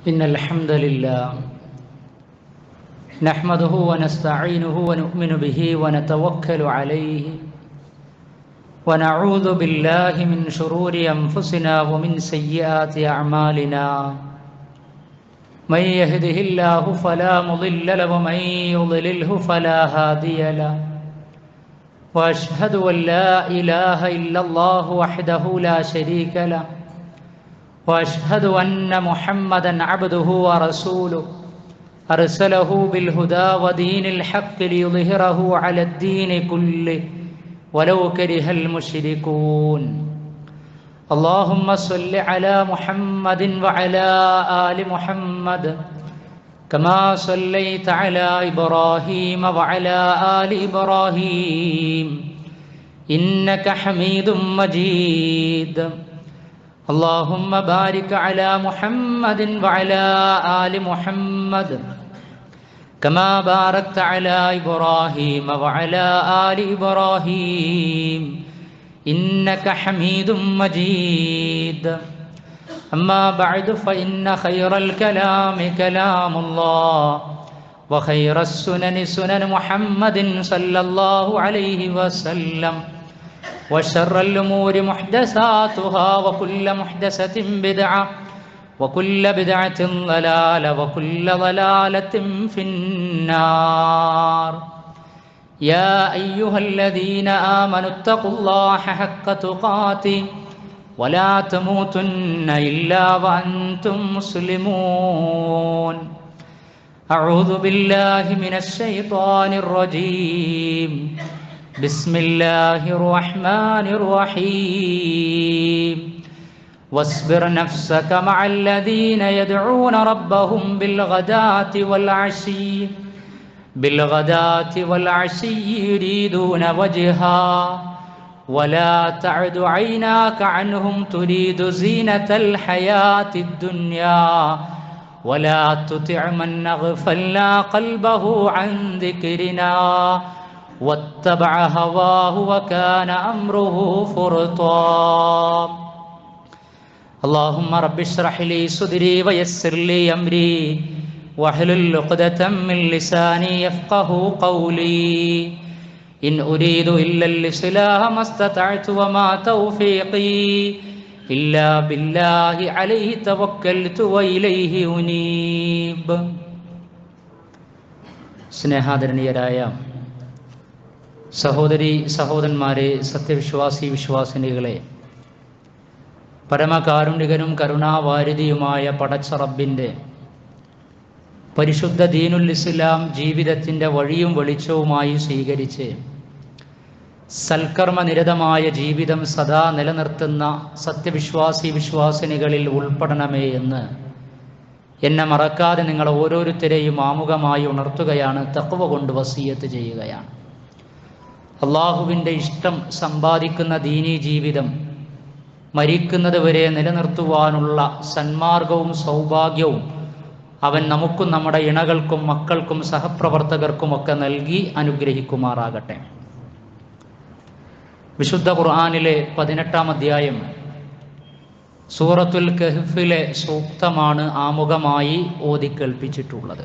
إن الحمد لله نحمده ونستعينه ونؤمن به ونتوكل عليه ونعوذ بالله من شرور أنفسنا ومن سيئات أعمالنا من يهده الله فلا مضل له ومن يضلله فلا هادي له وأشهد أن لا إله إلا الله وحده لا شريك له واشهد ان محمدا عبده ورسوله ارسله بالهدى ودين الحق ليظهره على الدين كله ولو كره المشركون اللهم صل على محمد وعلى ال محمد كما صليت على ابراهيم وعلى ال ابراهيم انك حميد مجيد اللهم بارك على محمد وعلى آل محمد كما باركت على إبراهيم وعلى آل إبراهيم إنك حميد مجيد أما بعد فإن خير الكلام كلام الله وخير السنن سنن محمد صلى الله عليه وسلم وشر الأمور محدثاتها وكل محدثة بدعة وكل بدعة ضلالة وكل ضلالة في النار يا أيها الذين آمنوا اتقوا الله حق تقاته ولا تموتن إلا وأنتم مسلمون أعوذ بالله من الشيطان الرجيم بسم الله الرحمن الرحيم واصبر نفسك مع الذين يدعون ربهم بالغداة والعشي بالغداة والعشي يريدون وجها ولا تعد عيناك عنهم تريد زينة الحياة الدنيا ولا تطع من أغفلنا قلبه عن ذكرنا واتبع هواه وكان أمره فرطا اللهم رب اشرح لي صدري ويسر لي أمري واحلل عقدة من لساني يفقه قولي إن أريد إلا الإصلاح ما استطعت وما توفيقي إلا بالله عليه توكلت وإليه أنيب സ്നേഹാദരണീയരായ സഹോദരി സഹോദരന്മാരെ സത്യവിശ്വാസി വിശ്വാസിനികളെ പരമകാരുണികനും കരുണാവാരിധിയുമായ പടച്ചറബിൻ്റെ പരിശുദ്ധ ദീനുൽ ഇസ്ലാം ജീവിതത്തിൻ്റെ വഴിയും വെളിച്ചവുമായി സ്വീകരിച്ച് സൽക്കർമ്മനിരതമായ ജീവിതം സദാ നിലനിർത്തുന്ന സത്യവിശ്വാസി വിശ്വാസിനികളിൽ ഉൾപ്പെടണമേ എന്ന് എന്നെ മറക്കാതെ നിങ്ങൾ ഓരോരുത്തരെയും ആമുഖമായി ഉണർത്തുകയാണ് തക്കവ കൊണ്ട് വസീയത്ത് ചെയ്യുകയാണ് അള്ളാഹുവിൻ്റെ ഇഷ്ടം സമ്പാദിക്കുന്ന ദീനീ ജീവിതം മരിക്കുന്നത് വരെ നിലനിർത്തുവാനുള്ള സന്മാർഗവും സൗഭാഗ്യവും അവൻ നമുക്കും നമ്മുടെ ഇണകൾക്കും മക്കൾക്കും സഹപ്രവർത്തകർക്കുമൊക്കെ നൽകി അനുഗ്രഹിക്കുമാറാകട്ടെ വിശുദ്ധ ഖുർആാനിലെ പതിനെട്ടാം അധ്യായം സൂറത്തുൽ കഹ്ഫിലെ സൂക്തമാണ് ആമുഖമായി ഓതിക്കേൽപ്പിച്ചിട്ടുള്ളത്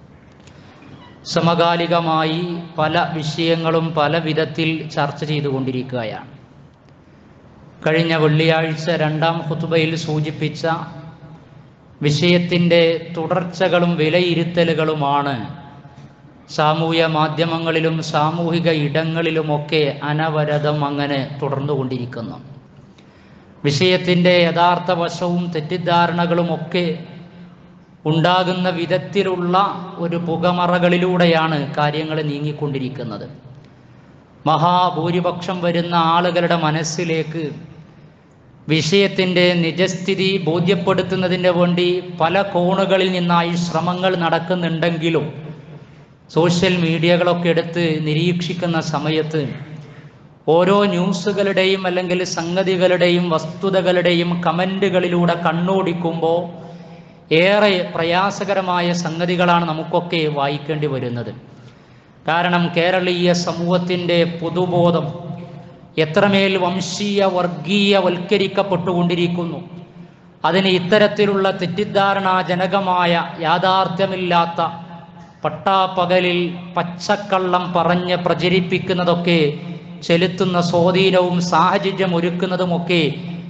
സമകാലികമായി പല വിഷയങ്ങളും പല വിധത്തിൽ ചർച്ച ചെയ്തുകൊണ്ടിരിക്കുകയാണ് കഴിഞ്ഞ വെള്ളിയാഴ്ച രണ്ടാം ഹുത്തുബയിൽ സൂചിപ്പിച്ച വിഷയത്തിൻ്റെ തുടർച്ചകളും വിലയിരുത്തലുകളുമാണ് സാമൂഹ്യ മാധ്യമങ്ങളിലും സാമൂഹിക ഇടങ്ങളിലുമൊക്കെ അനവരതം അങ്ങനെ തുടർന്നുകൊണ്ടിരിക്കുന്നു വിഷയത്തിൻ്റെ യഥാർത്ഥ വശവും തെറ്റിദ്ധാരണകളുമൊക്കെ ഉണ്ടാകുന്ന വിധത്തിലുള്ള ഒരു പുകമറകളിലൂടെയാണ് കാര്യങ്ങൾ നീങ്ങിക്കൊണ്ടിരിക്കുന്നത് മഹാഭൂരിപക്ഷം വരുന്ന ആളുകളുടെ മനസ്സിലേക്ക് വിഷയത്തിൻ്റെ നിജസ്ഥിതി ബോധ്യപ്പെടുത്തുന്നതിന് വേണ്ടി പല കോണുകളിൽ നിന്നായി ശ്രമങ്ങൾ നടക്കുന്നുണ്ടെങ്കിലും സോഷ്യൽ മീഡിയകളൊക്കെ എടുത്ത് നിരീക്ഷിക്കുന്ന സമയത്ത് ഓരോ ന്യൂസുകളുടെയും അല്ലെങ്കിൽ സംഗതികളുടെയും വസ്തുതകളുടെയും കമൻറ്റുകളിലൂടെ കണ്ണോടിക്കുമ്പോൾ ഏറെ പ്രയാസകരമായ സംഗതികളാണ് നമുക്കൊക്കെ വായിക്കേണ്ടി വരുന്നത് കാരണം കേരളീയ സമൂഹത്തിൻ്റെ പൊതുബോധം എത്രമേൽ വംശീയ വർഗീയവൽക്കരിക്കപ്പെട്ടുകൊണ്ടിരിക്കുന്നു അതിന് ഇത്തരത്തിലുള്ള തെറ്റിദ്ധാരണാജനകമായ യാഥാർത്ഥ്യമില്ലാത്ത പട്ടാപ്പകലിൽ പച്ചക്കള്ളം പറഞ്ഞ് പ്രചരിപ്പിക്കുന്നതൊക്കെ ചെലുത്തുന്ന സ്വാധീനവും സാഹചര്യം ഒരുക്കുന്നതുമൊക്കെ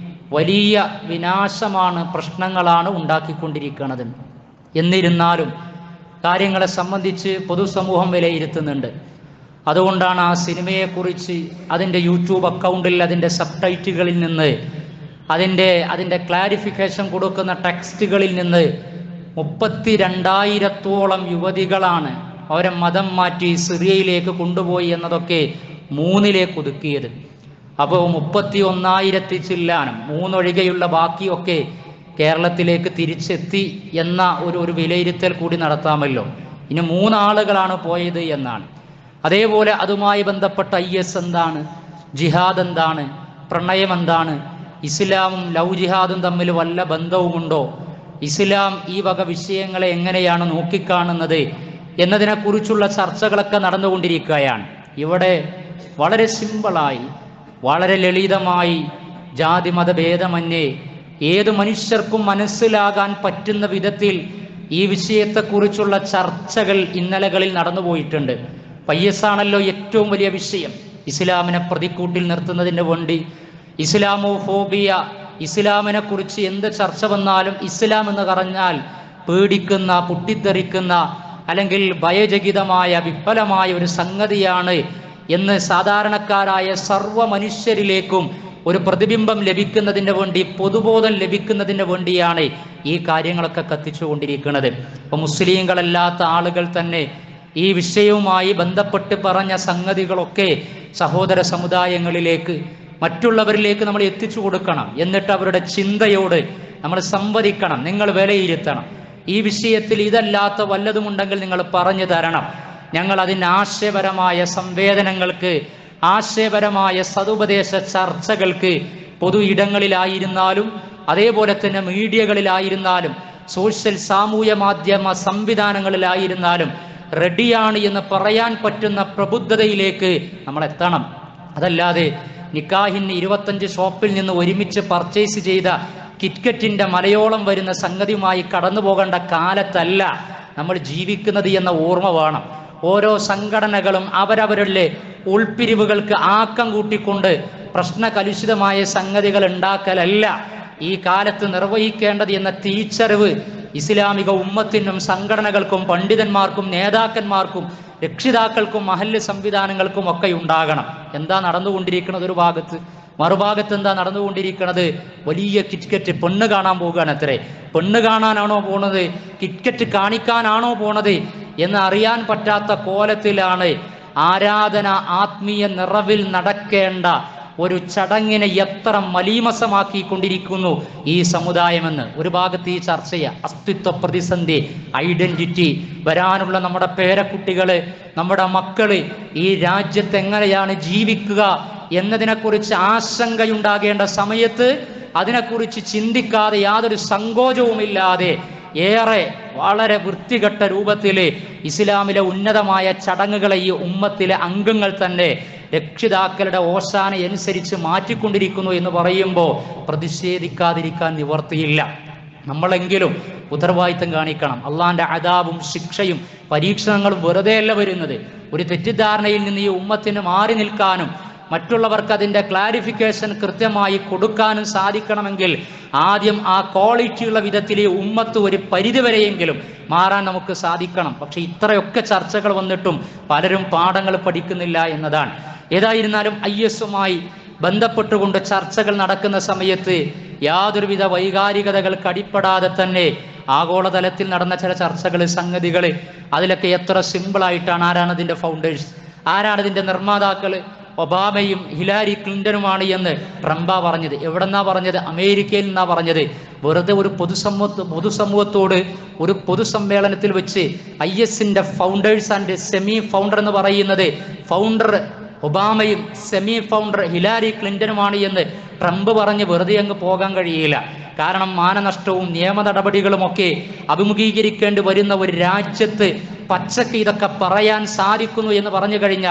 വലിയ വിനാശമാണ് പ്രശ്നങ്ങളാണ് ഉണ്ടാക്കിക്കൊണ്ടിരിക്കുന്നത് എന്നിരുന്നാലും കാര്യങ്ങളെ സംബന്ധിച്ച് പൊതുസമൂഹം വിലയിരുത്തുന്നുണ്ട് അതുകൊണ്ടാണ് ആ സിനിമയെക്കുറിച്ച് അതിൻ്റെ യൂട്യൂബ് അക്കൗണ്ടിൽ അതിൻ്റെ സബ് ടൈറ്റുകളിൽ നിന്ന് അതിൻ്റെ അതിൻ്റെ ക്ലാരിഫിക്കേഷൻ കൊടുക്കുന്ന ടെക്സ്റ്റുകളിൽ നിന്ന് മുപ്പത്തി രണ്ടായിരത്തോളം യുവതികളാണ് അവരെ മതം മാറ്റി സിറിയയിലേക്ക് കൊണ്ടുപോയി എന്നതൊക്കെ മൂന്നിലേക്ക് ഒതുക്കിയത് അപ്പോൾ മുപ്പത്തി ഒന്നായിരത്തി ചില്ലാനം മൂന്നൊഴികെയുള്ള ബാക്കിയൊക്കെ കേരളത്തിലേക്ക് തിരിച്ചെത്തി എന്ന ഒരു ഒരു വിലയിരുത്തൽ കൂടി നടത്താമല്ലോ ഇനി മൂന്നാളുകളാണ് പോയത് എന്നാണ് അതേപോലെ അതുമായി ബന്ധപ്പെട്ട ഐ എസ് എന്താണ് ജിഹാദ് എന്താണ് പ്രണയം എന്താണ് ഇസ്ലാമും ലവ് ജിഹാദും തമ്മിൽ വല്ല ബന്ധവുമുണ്ടോ ഇസ്ലാം ഈ വക വിഷയങ്ങളെ എങ്ങനെയാണ് നോക്കിക്കാണുന്നത് എന്നതിനെക്കുറിച്ചുള്ള ചർച്ചകളൊക്കെ നടന്നുകൊണ്ടിരിക്കുകയാണ് ഇവിടെ വളരെ സിമ്പിളായി വളരെ ലളിതമായി ജാതി മതഭേദമന്യേ ഏത് മനുഷ്യർക്കും മനസ്സിലാകാൻ പറ്റുന്ന വിധത്തിൽ ഈ വിഷയത്തെക്കുറിച്ചുള്ള ചർച്ചകൾ ഇന്നലകളിൽ നടന്നുപോയിട്ടുണ്ട് പയ്യസാണല്ലോ ഏറ്റവും വലിയ വിഷയം ഇസ്ലാമിനെ പ്രതിക്കൂട്ടിൽ നിർത്തുന്നതിന് വേണ്ടി ഇസ്ലാമോ ഫോബിയ ഇസ്ലാമിനെ കുറിച്ച് എന്ത് ചർച്ച വന്നാലും ഇസ്ലാം എന്ന് പറഞ്ഞാൽ പേടിക്കുന്ന പൊട്ടിത്തെറിക്കുന്ന അല്ലെങ്കിൽ ഭയചകിതമായ വിഫലമായ ഒരു സംഗതിയാണ് എന്ന് സാധാരണക്കാരായ സർവ്വ മനുഷ്യരിലേക്കും ഒരു പ്രതിബിംബം ലഭിക്കുന്നതിന് വേണ്ടി പൊതുബോധം ലഭിക്കുന്നതിന് വേണ്ടിയാണ് ഈ കാര്യങ്ങളൊക്കെ കത്തിച്ചുകൊണ്ടിരിക്കുന്നത് ഇപ്പൊ മുസ്ലിങ്ങളല്ലാത്ത ആളുകൾ തന്നെ ഈ വിഷയവുമായി ബന്ധപ്പെട്ട് പറഞ്ഞ സംഗതികളൊക്കെ സഹോദര സമുദായങ്ങളിലേക്ക് മറ്റുള്ളവരിലേക്ക് നമ്മൾ എത്തിച്ചു കൊടുക്കണം എന്നിട്ട് അവരുടെ ചിന്തയോട് നമ്മൾ സംവദിക്കണം നിങ്ങൾ വിലയിരുത്തണം ഈ വിഷയത്തിൽ ഇതല്ലാത്ത വല്ലതുമുണ്ടെങ്കിൽ നിങ്ങൾ പറഞ്ഞു തരണം ഞങ്ങൾ അതിന് ആശയപരമായ സംവേദനങ്ങൾക്ക് ആശയപരമായ സതുപദേശ ചർച്ചകൾക്ക് പൊതു ഇടങ്ങളിലായിരുന്നാലും അതേപോലെ തന്നെ മീഡിയകളിലായിരുന്നാലും സോഷ്യൽ സാമൂഹ്യ മാധ്യമ സംവിധാനങ്ങളിലായിരുന്നാലും റെഡിയാണ് എന്ന് പറയാൻ പറ്റുന്ന പ്രബുദ്ധതയിലേക്ക് നമ്മൾ എത്തണം അതല്ലാതെ നിക്കാഹിന് ഇരുപത്തഞ്ച് ഷോപ്പിൽ നിന്ന് ഒരുമിച്ച് പർച്ചേസ് ചെയ്ത കിറ്റ്കറ്റിന്റെ മലയോളം വരുന്ന സംഗതിയുമായി കടന്നു പോകേണ്ട കാലത്തല്ല നമ്മൾ ജീവിക്കുന്നത് എന്ന ഓർമ്മ വേണം ഓരോ സംഘടനകളും അവരവരുടെ ഉൾപ്പിരിവുകൾക്ക് ആക്കം കൂട്ടിക്കൊണ്ട് പ്രശ്നകലുഷിതമായ സംഗതികൾ ഉണ്ടാക്കലല്ല ഈ കാലത്ത് നിർവഹിക്കേണ്ടത് എന്ന തിരിച്ചറിവ് ഇസ്ലാമിക ഉമ്മത്തിനും സംഘടനകൾക്കും പണ്ഡിതന്മാർക്കും നേതാക്കന്മാർക്കും രക്ഷിതാക്കൾക്കും മഹല്ല് സംവിധാനങ്ങൾക്കും ഒക്കെ ഉണ്ടാകണം എന്താ നടന്നുകൊണ്ടിരിക്കുന്നത് ഒരു ഭാഗത്ത് മറുഭാഗത്ത് എന്താ നടന്നുകൊണ്ടിരിക്കുന്നത് വലിയ കിറ്റ്കറ്റ് പെണ്ണ് കാണാൻ പോകുകയാണ് അത്രേ പെണ്ണ് കാണാനാണോ പോണത് കിറ്റ്കറ്റ് കാണിക്കാനാണോ പോണത് എന്ന് അറിയാൻ പറ്റാത്ത കോലത്തിലാണ് ആരാധന ആത്മീയ നിറവിൽ നടക്കേണ്ട ഒരു ചടങ്ങിനെ എത്ര മലീമസമാക്കിക്കൊണ്ടിരിക്കുന്നു ഈ സമുദായമെന്ന് ഒരു ഭാഗത്ത് ഈ ചർച്ചയ അസ്തിത്വ പ്രതിസന്ധി ഐഡന്റിറ്റി വരാനുള്ള നമ്മുടെ പേരക്കുട്ടികള് നമ്മുടെ മക്കള് ഈ രാജ്യത്ത് എങ്ങനെയാണ് ജീവിക്കുക എന്നതിനെക്കുറിച്ച് ആശങ്കയുണ്ടാകേണ്ട സമയത്ത് അതിനെക്കുറിച്ച് ചിന്തിക്കാതെ യാതൊരു സങ്കോചവുമില്ലാതെ ഏറെ വളരെ വൃത്തികെട്ട രൂപത്തിൽ ഇസ്ലാമിലെ ഉന്നതമായ ചടങ്ങുകളെ ഈ ഉമ്മത്തിലെ അംഗങ്ങൾ തന്നെ രക്ഷിതാക്കളുടെ ഓശാന അനുസരിച്ച് മാറ്റിക്കൊണ്ടിരിക്കുന്നു എന്ന് പറയുമ്പോൾ പ്രതിഷേധിക്കാതിരിക്കാൻ നിവർത്തിയില്ല നമ്മളെങ്കിലും ഉത്തരവാദിത്തം കാണിക്കണം അള്ളാന്റെ അതാബും ശിക്ഷയും പരീക്ഷണങ്ങളും വെറുതെയല്ല വരുന്നത് ഒരു തെറ്റിദ്ധാരണയിൽ നിന്ന് ഈ ഉമ്മത്തിന് മാറി നിൽക്കാനും മറ്റുള്ളവർക്ക് അതിൻ്റെ ക്ലാരിഫിക്കേഷൻ കൃത്യമായി കൊടുക്കാനും സാധിക്കണമെങ്കിൽ ആദ്യം ആ ക്വാളിറ്റിയുള്ള വിധത്തിൽ ഈ ഉമ്മത്ത് ഒരു പരിധിവരെയെങ്കിലും മാറാൻ നമുക്ക് സാധിക്കണം പക്ഷെ ഇത്രയൊക്കെ ചർച്ചകൾ വന്നിട്ടും പലരും പാഠങ്ങൾ പഠിക്കുന്നില്ല എന്നതാണ് ഏതായിരുന്നാലും ഐ എസുമായി ബന്ധപ്പെട്ടുകൊണ്ട് ചർച്ചകൾ നടക്കുന്ന സമയത്ത് യാതൊരുവിധ വൈകാരികതകൾക്ക് അടിപ്പെടാതെ തന്നെ ആഗോളതലത്തിൽ നടന്ന ചില ചർച്ചകൾ സംഗതികൾ അതിലൊക്കെ എത്ര സിമ്പിളായിട്ടാണ് ആരാണ് ഇതിൻ്റെ ഫൗണ്ടേഴ്സ് ആരാണ് ഇതിൻ്റെ നിർമ്മാതാക്കൾ ഒബാമയും ഹിലാരി ക്ലിന്റനുമാണ് എന്ന് ട്രംപ പറഞ്ഞത് എവിടെന്നാ പറഞ്ഞത് അമേരിക്കയിൽ നിന്നാ പറഞ്ഞത് വെറുതെ ഒരു പൊതുസമൂഹ പൊതുസമൂഹത്തോട് ഒരു പൊതുസമ്മേളനത്തിൽ വെച്ച് ഐ എസിന്റെ ഫൗണ്ടേഴ്സ് ആൻഡ് സെമി ഫൗണ്ടർ എന്ന് പറയുന്നത് ഫൗണ്ടർ ഒബാമയും സെമി ഫൗണ്ടർ ഹിലാരി ക്ലിന്റനുമാണ് എന്ന് ട്രംപ് പറഞ്ഞ് വെറുതെ അങ്ങ് പോകാൻ കഴിയില്ല കാരണം മാനനഷ്ടവും നിയമ നടപടികളുമൊക്കെ അഭിമുഖീകരിക്കേണ്ടി വരുന്ന ഒരു രാജ്യത്ത് പച്ചക്ക് ഇതൊക്കെ പറയാൻ സാധിക്കുന്നു എന്ന് പറഞ്ഞു കഴിഞ്ഞാൽ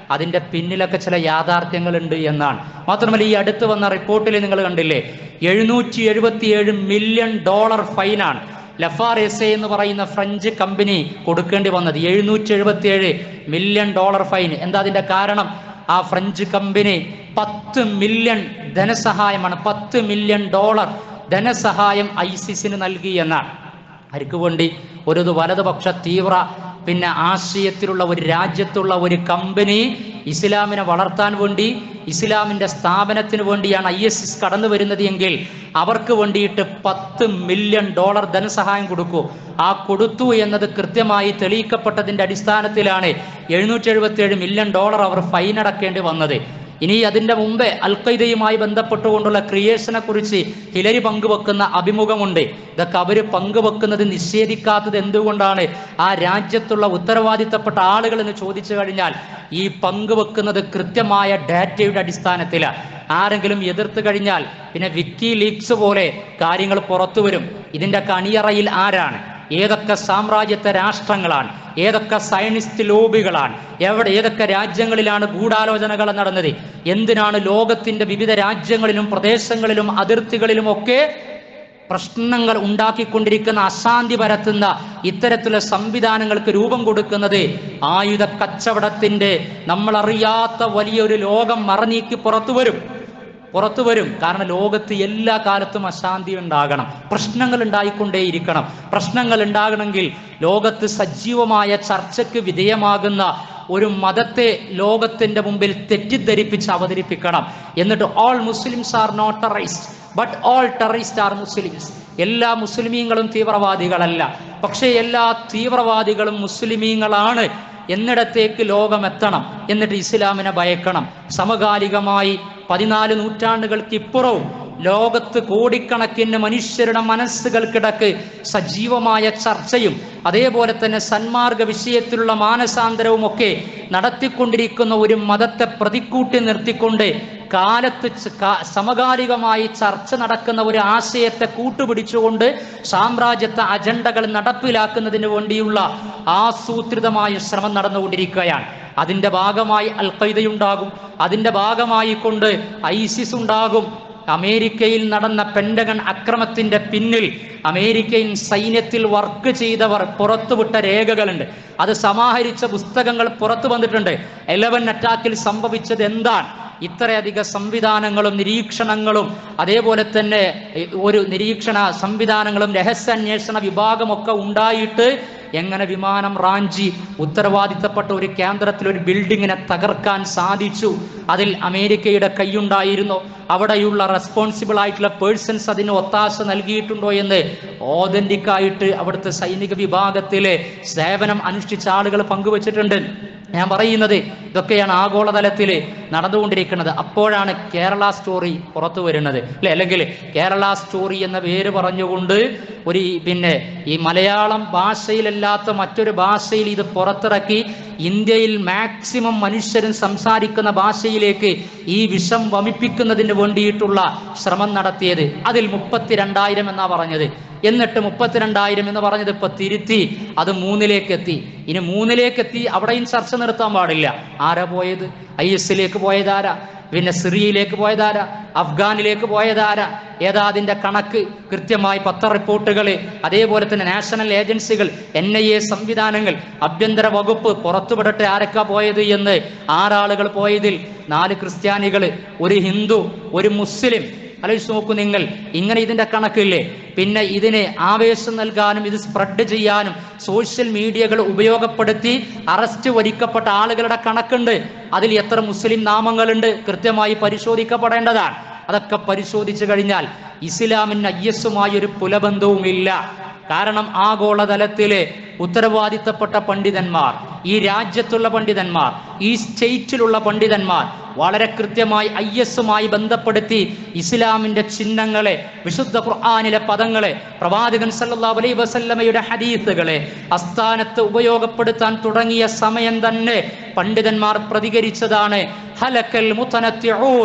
അതിന്റെ പിന്നിലൊക്കെ ചില യാഥാർത്ഥ്യങ്ങളുണ്ട് എന്നാണ് മാത്രമല്ല ഈ അടുത്ത് വന്ന റിപ്പോർട്ടിൽ നിങ്ങൾ കണ്ടില്ലേ എഴുന്നൂറ്റി എഴുപത്തിയേഴ് മില്യൺ ഡോളർ ഫൈനാണ് ലഫാർ എസ് എ എന്ന് പറയുന്ന ഫ്രഞ്ച് കമ്പനി കൊടുക്കേണ്ടി വന്നത് എഴുന്നൂറ്റി എഴുപത്തിയേഴ് മില്യൺ ഡോളർ ഫൈൻ എന്താ അതിന്റെ കാരണം ആ ഫ്രഞ്ച് കമ്പനി പത്ത് മില്യൺ ധനസഹായമാണ് പത്ത് മില്യൺ ഡോളർ ധനസഹായം ഐസിസിന് നൽകി എന്നാണ് ആർക്ക് വേണ്ടി ഒരു ഇത് വലതുപക്ഷ തീവ്ര പിന്നെ ആശയത്തിലുള്ള ഒരു രാജ്യത്തുള്ള ഒരു കമ്പനി ഇസ്ലാമിനെ വളർത്താൻ വേണ്ടി ഇസ്ലാമിന്റെ സ്ഥാപനത്തിന് വേണ്ടിയാണ് ഐ എസ് എസ് കടന്നു വരുന്നത് എങ്കിൽ അവർക്ക് വേണ്ടിയിട്ട് പത്ത് മില്യൺ ഡോളർ ധനസഹായം കൊടുക്കൂ ആ കൊടുത്തു എന്നത് കൃത്യമായി തെളിയിക്കപ്പെട്ടതിന്റെ അടിസ്ഥാനത്തിലാണ് എഴുന്നൂറ്റി എഴുപത്തി മില്യൺ ഡോളർ അവർ ഫൈൻ അടക്കേണ്ടി വന്നത് ഇനി അതിന്റെ മുമ്പേ അൽഖയ്ദയുമായി ബന്ധപ്പെട്ടുകൊണ്ടുള്ള ക്രിയേഷനെ കുറിച്ച് ഹിലരി പങ്കുവെക്കുന്ന അഭിമുഖമുണ്ട് ഇതൊക്കെ അവര് പങ്കുവെക്കുന്നത് നിഷേധിക്കാത്തത് എന്തുകൊണ്ടാണ് ആ രാജ്യത്തുള്ള ഉത്തരവാദിത്തപ്പെട്ട ആളുകൾ എന്ന് ചോദിച്ചു കഴിഞ്ഞാൽ ഈ പങ്കുവെക്കുന്നത് കൃത്യമായ ഡാറ്റയുടെ അടിസ്ഥാനത്തിലാണ് ആരെങ്കിലും എതിർത്ത് കഴിഞ്ഞാൽ പിന്നെ വിക്കി ലീക്സ് പോലെ കാര്യങ്ങൾ പുറത്തു വരും ഇതിന്റെ കണിയറയിൽ ആരാണ് ഏതൊക്കെ സാമ്രാജ്യത്തെ രാഷ്ട്രങ്ങളാണ് ഏതൊക്കെ സയനിസ്റ്റ് ലോബികളാണ് എവിടെ ഏതൊക്കെ രാജ്യങ്ങളിലാണ് ഗൂഢാലോചനകൾ നടന്നത് എന്തിനാണ് ലോകത്തിന്റെ വിവിധ രാജ്യങ്ങളിലും പ്രദേശങ്ങളിലും അതിർത്തികളിലും ഒക്കെ പ്രശ്നങ്ങൾ ഉണ്ടാക്കിക്കൊണ്ടിരിക്കുന്ന അശാന്തി പരത്തുന്ന ഇത്തരത്തിലുള്ള സംവിധാനങ്ങൾക്ക് രൂപം കൊടുക്കുന്നത് ആയുധ കച്ചവടത്തിന്റെ നമ്മളറിയാത്ത വലിയൊരു ലോകം മറനീക്കി പുറത്തു വരും പുറത്തു വരും കാരണം ലോകത്ത് എല്ലാ കാലത്തും അശാന്തി ഉണ്ടാകണം പ്രശ്നങ്ങൾ ഉണ്ടായിക്കൊണ്ടേയിരിക്കണം പ്രശ്നങ്ങൾ ഉണ്ടാകണമെങ്കിൽ ലോകത്ത് സജീവമായ ചർച്ചയ്ക്ക് വിധേയമാകുന്ന ഒരു മതത്തെ ലോകത്തിന്റെ മുമ്പിൽ തെറ്റിദ്ധരിപ്പിച്ച് അവതരിപ്പിക്കണം എന്നിട്ട് all Muslims are not terrorist but all terrorist are Muslims എല്ലാ മുസ്ലിമീങ്ങളും തീവ്രവാദികളല്ല പക്ഷേ എല്ലാ തീവ്രവാദികളും മുസ്ലിമീങ്ങളാണ് എന്നിടത്തേക്ക് ലോകം എത്തണം എന്നിട്ട് ഇസ്ലാമിനെ ഭയക്കണം സമകാലികമായി പതിനാല് നൂറ്റാണ്ടുകൾക്ക് ഇപ്പുറവും ലോകത്ത് കോടിക്കണക്കിന് മനുഷ്യരുടെ മനസ്സുകൾക്കിടക്ക് സജീവമായ ചർച്ചയും അതേപോലെ തന്നെ സന്മാർഗ വിഷയത്തിലുള്ള മാനസാന്തരവും ഒക്കെ നടത്തിക്കൊണ്ടിരിക്കുന്ന ഒരു മതത്തെ പ്രതിക്കൂട്ടി നിർത്തിക്കൊണ്ട് കാലത്ത് ച- കാ- സമകാലികമായി ചർച്ച നടക്കുന്ന ഒരു ആശയത്തെ കൂട്ടുപിടിച്ചുകൊണ്ട് സാമ്രാജ്യത്തെ അജണ്ടകൾ നടപ്പിലാക്കുന്നതിന് വേണ്ടിയുള്ള ആസൂത്രിതമായ ശ്രമം നടന്നുകൊണ്ടിരിക്കുകയാണ് അതിന്റെ ഭാഗമായി അൽ ഖൈദയുണ്ടാകും അതിന്റെ ഭാഗമായി കൊണ്ട് ഐസിസ് ഉണ്ടാകും അമേരിക്കയിൽ നടന്ന പെൻഡഗൺ അക്രമത്തിന്റെ പിന്നിൽ അമേരിക്കൻ സൈന്യത്തിൽ വർക്ക് ചെയ്തവർ പുറത്തുവിട്ട രേഖകളുണ്ട് അത് സമാഹരിച്ച പുസ്തകങ്ങൾ പുറത്തു വന്നിട്ടുണ്ട് എലവൻ അറ്റാക്കിൽ സംഭവിച്ചത് എന്താണ് ഇത്രയധിക സംവിധാനങ്ങളും നിരീക്ഷണങ്ങളും അതേപോലെ തന്നെ എ, ഒരു നിരീക്ഷണ സംവിധാനങ്ങളും രഹസ്യാന്വേഷണ വിഭാഗമൊക്കെ ഉണ്ടായിട്ട് എങ്ങനെ വിമാനം റാഞ്ചി ഉത്തരവാദിത്തപ്പെട്ട ഒരു കേന്ദ്രത്തിൽ ഒരു ബിൽഡിങ്ങിനെ തകർക്കാൻ സാധിച്ചു അതിൽ അമേരിക്കയുടെ കൈയുണ്ടായിരുന്നു അവിടെയുള്ള റെസ്പോൺസിബിൾ ആയിട്ടുള്ള പേഴ്സൺസ് അതിന് ഒത്താശ നൽകിയിട്ടുണ്ടോ എന്ന് ഓതന്റിക് ആയിട്ട് അവിടുത്തെ സൈനിക വിഭാഗത്തിലെ സേവനം അനുഷ്ഠിച്ച ആളുകൾ പങ്കുവച്ചിട്ടുണ്ട് ഞാൻ പറയുന്നത് ഇതൊക്കെയാണ് ആഗോളതലത്തിൽ നടന്നുകൊണ്ടിരിക്കുന്നത് അപ്പോഴാണ് കേരള സ്റ്റോറി പുറത്തു വരുന്നത് അല്ലെ അല്ലെങ്കിൽ കേരള സ്റ്റോറി എന്ന പേര് പറഞ്ഞുകൊണ്ട് ഒരു ഈ പിന്നെ ഈ മലയാളം ഭാഷയിലല്ലാത്ത മറ്റൊരു ഭാഷയിൽ ഇത് പുറത്തിറക്കി ഇന്ത്യയിൽ മാക്സിമം മനുഷ്യരും സംസാരിക്കുന്ന ഭാഷയിലേക്ക് ഈ വിഷം വമിപ്പിക്കുന്നതിന് വേണ്ടിയിട്ടുള്ള ശ്രമം നടത്തിയത് അതിൽ മുപ്പത്തിരണ്ടായിരം എന്നാ പറഞ്ഞത് എന്നിട്ട് മുപ്പത്തിരണ്ടായിരം എന്ന് പറഞ്ഞത് ഇപ്പൊ തിരുത്തി അത് മൂന്നിലേക്ക് എത്തി ഇനി മൂന്നിലേക്ക് എത്തി അവിടെയും ചർച്ച നിർത്താൻ പാടില്ല ആരാ പോയത് ഐ എസിലേക്ക് പോയതാരാ പിന്നെ സിറിയയിലേക്ക് പോയതാരാ അഫ്ഗാനിലേക്ക് പോയതാരാ ഏതാ അതിന്റെ കണക്ക് കൃത്യമായി പത്ര റിപ്പോർട്ടുകൾ അതേപോലെ തന്നെ നാഷണൽ ഏജൻസികൾ എൻ ഐ എ സംവിധാനങ്ങൾ ആഭ്യന്തര വകുപ്പ് പുറത്തുവിടട്ടെ ആരൊക്കെ പോയത് എന്ന് ആറാളുകൾ പോയതിൽ നാല് ക്രിസ്ത്യാനികൾ ഒരു ഹിന്ദു ഒരു മുസ്ലിം ആലോചിച്ച് നോക്കൂ നിങ്ങൾ ഇങ്ങനെ ഇതിന്റെ കണക്കില്ലേ പിന്നെ ഇതിന് ആവേശം നൽകാനും ഇത് സ്പ്രെഡ് ചെയ്യാനും സോഷ്യൽ മീഡിയകൾ ഉപയോഗപ്പെടുത്തി അറസ്റ്റ് വരിക്കപ്പെട്ട ആളുകളുടെ കണക്കുണ്ട് അതിൽ എത്ര മുസ്ലിം നാമങ്ങളുണ്ട് കൃത്യമായി പരിശോധിക്കപ്പെടേണ്ടതാണ് അതൊക്കെ പരിശോധിച്ചു കഴിഞ്ഞാൽ ഇസ്ലാമിന് ഐ എസുമായി ഒരു പുലബന്ധവുമില്ല കാരണം ആഗോളതലത്തിലെ ഉത്തരവാദിത്തപ്പെട്ട പണ്ഡിതന്മാർ ഈ രാജ്യത്തുള്ള പണ്ഡിതന്മാർ ഈ സ്റ്റേറ്റിലുള്ള പണ്ഡിതന്മാർ വളരെ കൃത്യമായി ഐ എസുമായി ബന്ധപ്പെടുത്തി ഇസ്ലാമിന്റെ ചിഹ്നങ്ങളെ വിശുദ്ധ ഖുർആാനിലെ പദങ്ങളെ പ്രവാചകൻ സല്ലല്ലാഹു അലൈഹി വസല്ലമയുടെ ഹദീസുകളെ അസ്ഥാനത്ത് ഉപയോഗപ്പെടുത്താൻ തുടങ്ങിയ സമയം തന്നെ പണ്ഡിതന്മാർ പ്രതികരിച്ചതാണ് ഹലക്കൽ മുത്തനത്തിഊൻ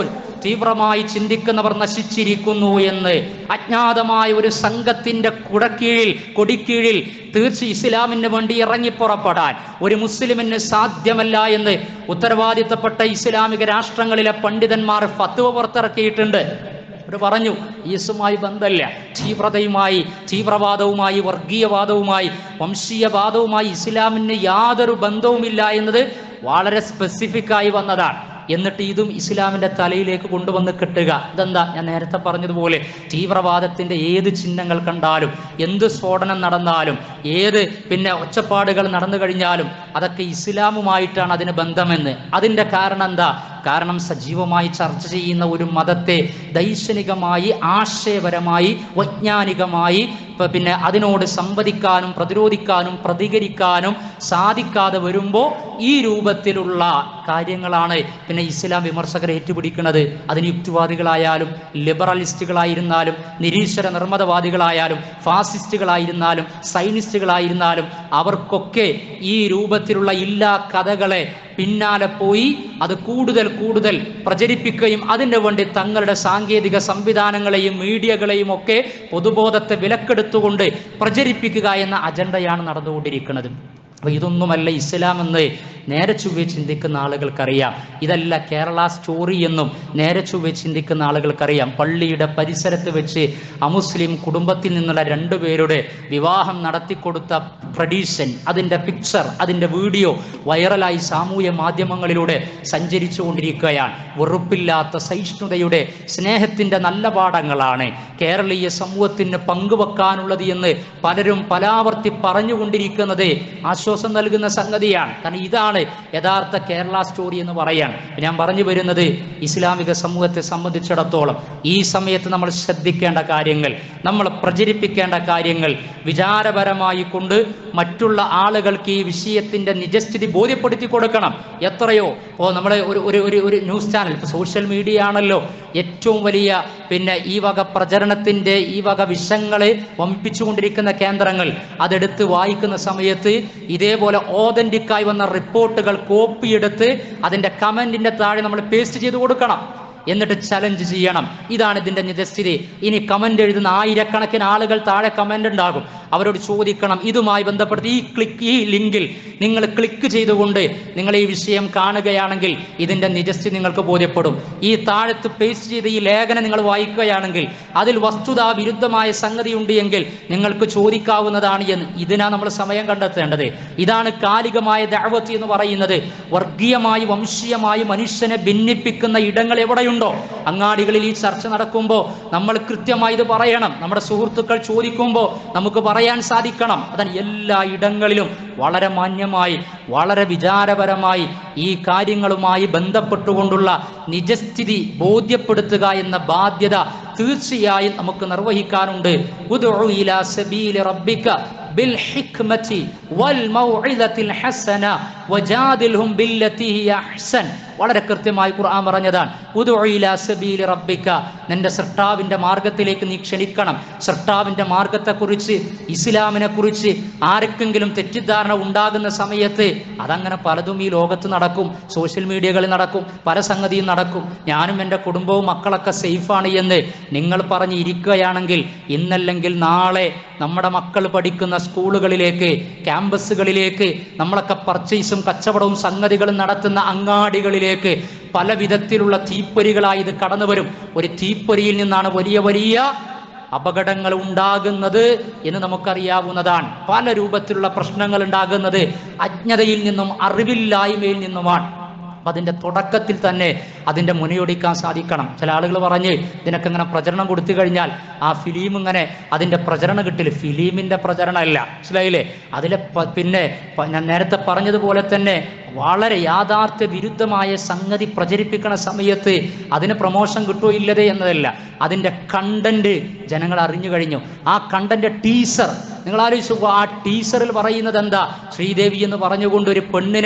തീവ്രമായി ചിന്തിക്കുന്നവർ നശിച്ചിരിക്കുന്നു എന്ന് അജ്ഞാതമായ ഒരു സംഘത്തിന്റെ കുടക്കീഴിൽ കൊടിക്കീഴിൽ തീർച്ച ഇസ്ലാമിന് വേണ്ടി ഇറങ്ങി പുറപ്പെടാൻ ഒരു മുസ്ലിമിന് സാധ്യമല്ല എന്ന് ഉത്തരവാദിത്തപ്പെട്ട ഇസ്ലാമിക രാഷ്ട്രങ്ങളിലെ പണ്ഡിതന്മാർ ഫത്വ പുറത്തിറക്കിയിട്ടുണ്ട് അവർ പറഞ്ഞു യേസുമായി ബന്ധമില്ല തീവ്രതയുമായി തീവ്രവാദവുമായി വർഗീയവാദവുമായി വംശീയവാദവുമായി ഇസ്ലാമിന് യാതൊരു ബന്ധവുമില്ല എന്നത് വളരെ സ്പെസിഫിക് ആയി വന്നതാണ് എന്നിട്ട് ഇതും ഇസ്ലാമിന്റെ തലയിലേക്ക് കൊണ്ടുവന്ന് കെട്ടുക ഇതെന്താ ഞാൻ നേരത്തെ പറഞ്ഞതുപോലെ തീവ്രവാദത്തിന്റെ ഏത് ചിഹ്നങ്ങൾ കണ്ടാലും എന്ത് സ്ഫോടനം നടന്നാലും ഏത് പിന്നെ ഒച്ചപ്പാടുകൾ നടന്നു കഴിഞ്ഞാലും അതൊക്കെ ഇസ്ലാമുമായിട്ടാണ് അതിന് ബന്ധമെന്ന് അതിന്റെ കാരണം എന്താ കാരണം സജീവമായി ചർച്ച ചെയ്യുന്ന ഒരു മതത്തെ ദൈക്ഷണികമായി ആശയപരമായി വൈജ്ഞാനികമായി ഇപ്പൊ പിന്നെ അതിനോട് സംവദിക്കാനും പ്രതിരോധിക്കാനും പ്രതികരിക്കാനും സാധിക്കാതെ വരുമ്പോൾ ഈ രൂപത്തിലുള്ള കാര്യങ്ങളാണ് പിന്നെ ഇസ്ലാം വിമർശകർ ഏറ്റുപിടിക്കുന്നത് അതിന് യുക്തിവാദികളായാലും ലിബറലിസ്റ്റുകളായിരുന്നാലും നിരീശ്വര നിർമ്മതവാദികളായാലും ഫാസിസ്റ്റുകളായിരുന്നാലും സൈനിസ്റ്റുകളായിരുന്നാലും അവർക്കൊക്കെ ഈ രൂപത്തിലുള്ള ഇല്ലാ കഥകളെ പിന്നാലെ പോയി അത് കൂടുതൽ കൂടുതൽ പ്രചരിപ്പിക്കുകയും അതിനു വേണ്ടി തങ്ങളുടെ സാങ്കേതിക സംവിധാനങ്ങളെയും മീഡിയകളെയും ഒക്കെ പൊതുബോധത്തെ വിലക്കെടുത്തുകൊണ്ട് പ്രചരിപ്പിക്കുക എന്ന അജണ്ടയാണ് നടന്നുകൊണ്ടിരിക്കുന്നത് അപ്പൊ ഇതൊന്നുമല്ല ഇസ്ലാം എന്ന് നേരെ ചൊവ്വെ ചിന്തിക്കുന്ന ആളുകൾക്കറിയാം ഇതല്ല കേരള സ്റ്റോറി എന്നും നേരെ ചൊവ്വെ ചിന്തിക്കുന്ന ആളുകൾക്കറിയാം പള്ളിയുടെ പരിസരത്ത് വെച്ച് അമുസ്ലിം കുടുംബത്തിൽ നിന്നുള്ള രണ്ടുപേരുടെ വിവാഹം നടത്തിക്കൊടുത്ത ട്രഡീഷൻ അതിൻ്റെ പിക്ചർ അതിൻ്റെ വീഡിയോ വൈറലായി സാമൂഹ്യ മാധ്യമങ്ങളിലൂടെ സഞ്ചരിച്ചു കൊണ്ടിരിക്കുകയാണ് വെറുപ്പില്ലാത്ത സഹിഷ്ണുതയുടെ സ്നേഹത്തിൻ്റെ നല്ല പാഠങ്ങളാണ് കേരളീയ സമൂഹത്തിന് പങ്കുവെക്കാനുള്ളത് എന്ന് പലരും പലാവർത്തി പറഞ്ഞുകൊണ്ടിരിക്കുന്നത് ആശ്വാസം നൽകുന്ന സംഗതിയാണ് കാരണം ഇതാണ് യഥാർത്ഥ കേരള സ്റ്റോറി എന്ന് പറയാൻ ഞാൻ പറഞ്ഞു വരുന്നത് ഇസ്ലാമിക സമൂഹത്തെ സംബന്ധിച്ചിടത്തോളം ഈ സമയത്ത് നമ്മൾ ശ്രദ്ധിക്കേണ്ട കാര്യങ്ങൾ നമ്മൾ പ്രചരിപ്പിക്കേണ്ട കാര്യങ്ങൾ വിചാരപരമായി കൊണ്ട് മറ്റുള്ള ആളുകൾക്ക് ഈ വിഷയത്തിന്റെ നിജസ്ഥിതി ബോധ്യപ്പെടുത്തി കൊടുക്കണം എത്രയോ ഓ നമ്മളെ ഒരു ഒരു ഒരു ഒരു ന്യൂസ് ചാനൽ ഇപ്പോൾ സോഷ്യൽ മീഡിയ ആണല്ലോ ഏറ്റവും വലിയ പിന്നെ ഈ വക പ്രചരണത്തിന്റെ ഈ വക വിഷങ്ങളെ വമ്പിച്ചുകൊണ്ടിരിക്കുന്ന കേന്ദ്രങ്ങൾ അതെടുത്ത് വായിക്കുന്ന സമയത്ത് ഇതേപോലെ ഓതന്റിക്കായി വന്ന റിപ്പോർട്ടുകൾ കോപ്പിയെടുത്ത് അതിന്റെ കമന്റിന്റെ താഴെ നമ്മൾ പേസ്റ്റ് ചെയ്ത് കൊടുക്കണം എന്നിട്ട് ചലഞ്ച് ചെയ്യണം ഇതാണ് ഇതിന്റെ നിജസ്ഥിതി ഇനി കമന്റ് എഴുതുന്ന ആയിരക്കണക്കിന് ആളുകൾ താഴെ കമന്റ് ഉണ്ടാകും അവരോട് ചോദിക്കണം ഇതുമായി ബന്ധപ്പെടുത്തി ഈ ക്ലിക്ക് ഈ ലിങ്കിൽ നിങ്ങൾ ക്ലിക്ക് ചെയ്തുകൊണ്ട് നിങ്ങൾ ഈ വിഷയം കാണുകയാണെങ്കിൽ ഇതിന്റെ നിജസ്ഥിതി നിങ്ങൾക്ക് ബോധ്യപ്പെടും ഈ താഴത്ത് പേസ്റ്റ് ചെയ്ത ഈ ലേഖനം നിങ്ങൾ വായിക്കുകയാണെങ്കിൽ അതിൽ വസ്തുതാ വിരുദ്ധമായ സംഗതി ഉണ്ട് എങ്കിൽ നിങ്ങൾക്ക് ചോദിക്കാവുന്നതാണ് എന്ന് ഇതിനാ നമ്മൾ സമയം കണ്ടെത്തേണ്ടത് ഇതാണ് കാലികമായ ദഅവത്ത് എന്ന് പറയുന്നത് വർഗീയമായി വംശീയമായി മനുഷ്യനെ ഭിന്നിപ്പിക്കുന്ന ഇടങ്ങൾ എവിടെയുണ്ടോ അങ്ങാടികളിൽ ഈ ചർച്ച നടക്കുമ്പോൾ നമ്മൾ കൃത്യമായി ഇത് പറയണം നമ്മുടെ സുഹൃത്തുക്കൾ ചോദിക്കുമ്പോൾ നമുക്ക് പറയാൻ സാധിക്കണം അതാണ് എല്ലാ ഇടങ്ങളിലും വളരെ മാന്യമായി വളരെ വിചാരപരമായി ഈ കാര്യങ്ങളുമായി ബന്ധപ്പെട്ടുകൊണ്ടുള്ള നിജസ്ഥിതി ബോധ്യപ്പെടുത്തുക എന്ന ബാധ്യത തീർച്ചയായും നമുക്ക് നിർവഹിക്കാനുണ്ട് ഉദ്ഉ ഇലാ സബീലി റബ്ബിക ബിൽ ഹിക്മതി വൽ മൗഇദത്തിൽ ഹസന വജാദിൽഹും ബില്ലതി ഹിയ അഹ്സൻ വളരെ കൃത്യമായി ഖുർആൻ പറഞ്ഞതാണ് ഉദ്ഉ ഇലാ സബീലി റബ്ബിക നിന്റെ സൃഷ്ടാവിന്റെ മാർഗത്തിലേക്ക് നീ ക്ഷണിക്കണം സൃഷ്ടാവിന്റെ മാർഗത്തെക്കുറിച്ച് ഇസ്ലാമിനെ കുറിച്ച് ആർക്കെങ്കിലും തെറ്റിദ്ധാരണ ഉണ്ടാകുന്ന സമയത്ത് അതങ്ങനെ പലതും ഈ ലോകത്ത് നടക്കും സോഷ്യൽ മീഡിയകളിൽ നടക്കും പല സംഗതിയും നടക്കും ഞാനും എൻ്റെ കുടുംബവും മക്കളൊക്കെ സേഫാണ് എന്ന് നിങ്ങൾ പറഞ്ഞ് ഇരിക്കുകയാണെങ്കിൽ ഇന്നല്ലെങ്കിൽ നാളെ നമ്മുടെ മക്കൾ പഠിക്കുന്ന സ്കൂളുകളിലേക്ക് ക്യാമ്പസുകളിലേക്ക് നമ്മളൊക്കെ പർച്ചേസും കച്ചവടവും സംഗതികളും നടത്തുന്ന അങ്ങാടികളിലേക്ക് പല വിധത്തിലുള്ള തീപ്പൊരികളായി ഇത് കടന്നു വരും ഒരു തീപ്പൊരിയിൽ നിന്നാണ് വലിയ വലിയ അപകടങ്ങൾ ഉണ്ടാകുന്നത് എന്ന് നമുക്കറിയാവുന്നതാണ് പല രൂപത്തിലുള്ള പ്രശ്നങ്ങൾ ഉണ്ടാകുന്നത് അജ്ഞതയിൽ നിന്നും അറിവില്ലായ്മയിൽ നിന്നുമാണ് അപ്പൊ അതിന്റെ തുടക്കത്തിൽ തന്നെ അതിന്റെ മുനയൊടിക്കാൻ സാധിക്കണം ചില ആളുകൾ പറഞ്ഞ് ഇതിനൊക്കെ ഇങ്ങനെ പ്രചരണം കൊടുത്തു കഴിഞ്ഞാൽ ആ ഫിലിം ഇങ്ങനെ അതിന്റെ പ്രചരണം കിട്ടില്ല ഫിലിമിന്റെ പ്രചരണമല്ല മനസ്സിലായില്ലേ അതിലെ പ- പിന്നെ പ- ഞാൻ നേരത്തെ പറഞ്ഞതുപോലെ തന്നെ വളരെ യാഥാർത്ഥ്യ വിരുദ്ധമായ സംഗതി പ്രചരിപ്പിക്കുന്ന സമയത്ത് അതിന് പ്രൊമോഷൻ കിട്ടുമോ ഇല്ലതേ എന്നതല്ല അതിൻ്റെ കണ്ടന്റ് ജനങ്ങൾ അറിഞ്ഞു കഴിഞ്ഞു ആ കണ്ടന്റ് ടീസർ നിങ്ങൾ ആലോചിച്ചു ആ ടീസറിൽ പറയുന്നത് എന്താ ശ്രീദേവി എന്ന് പറഞ്ഞുകൊണ്ട് ഒരു പെണ്ണിനെ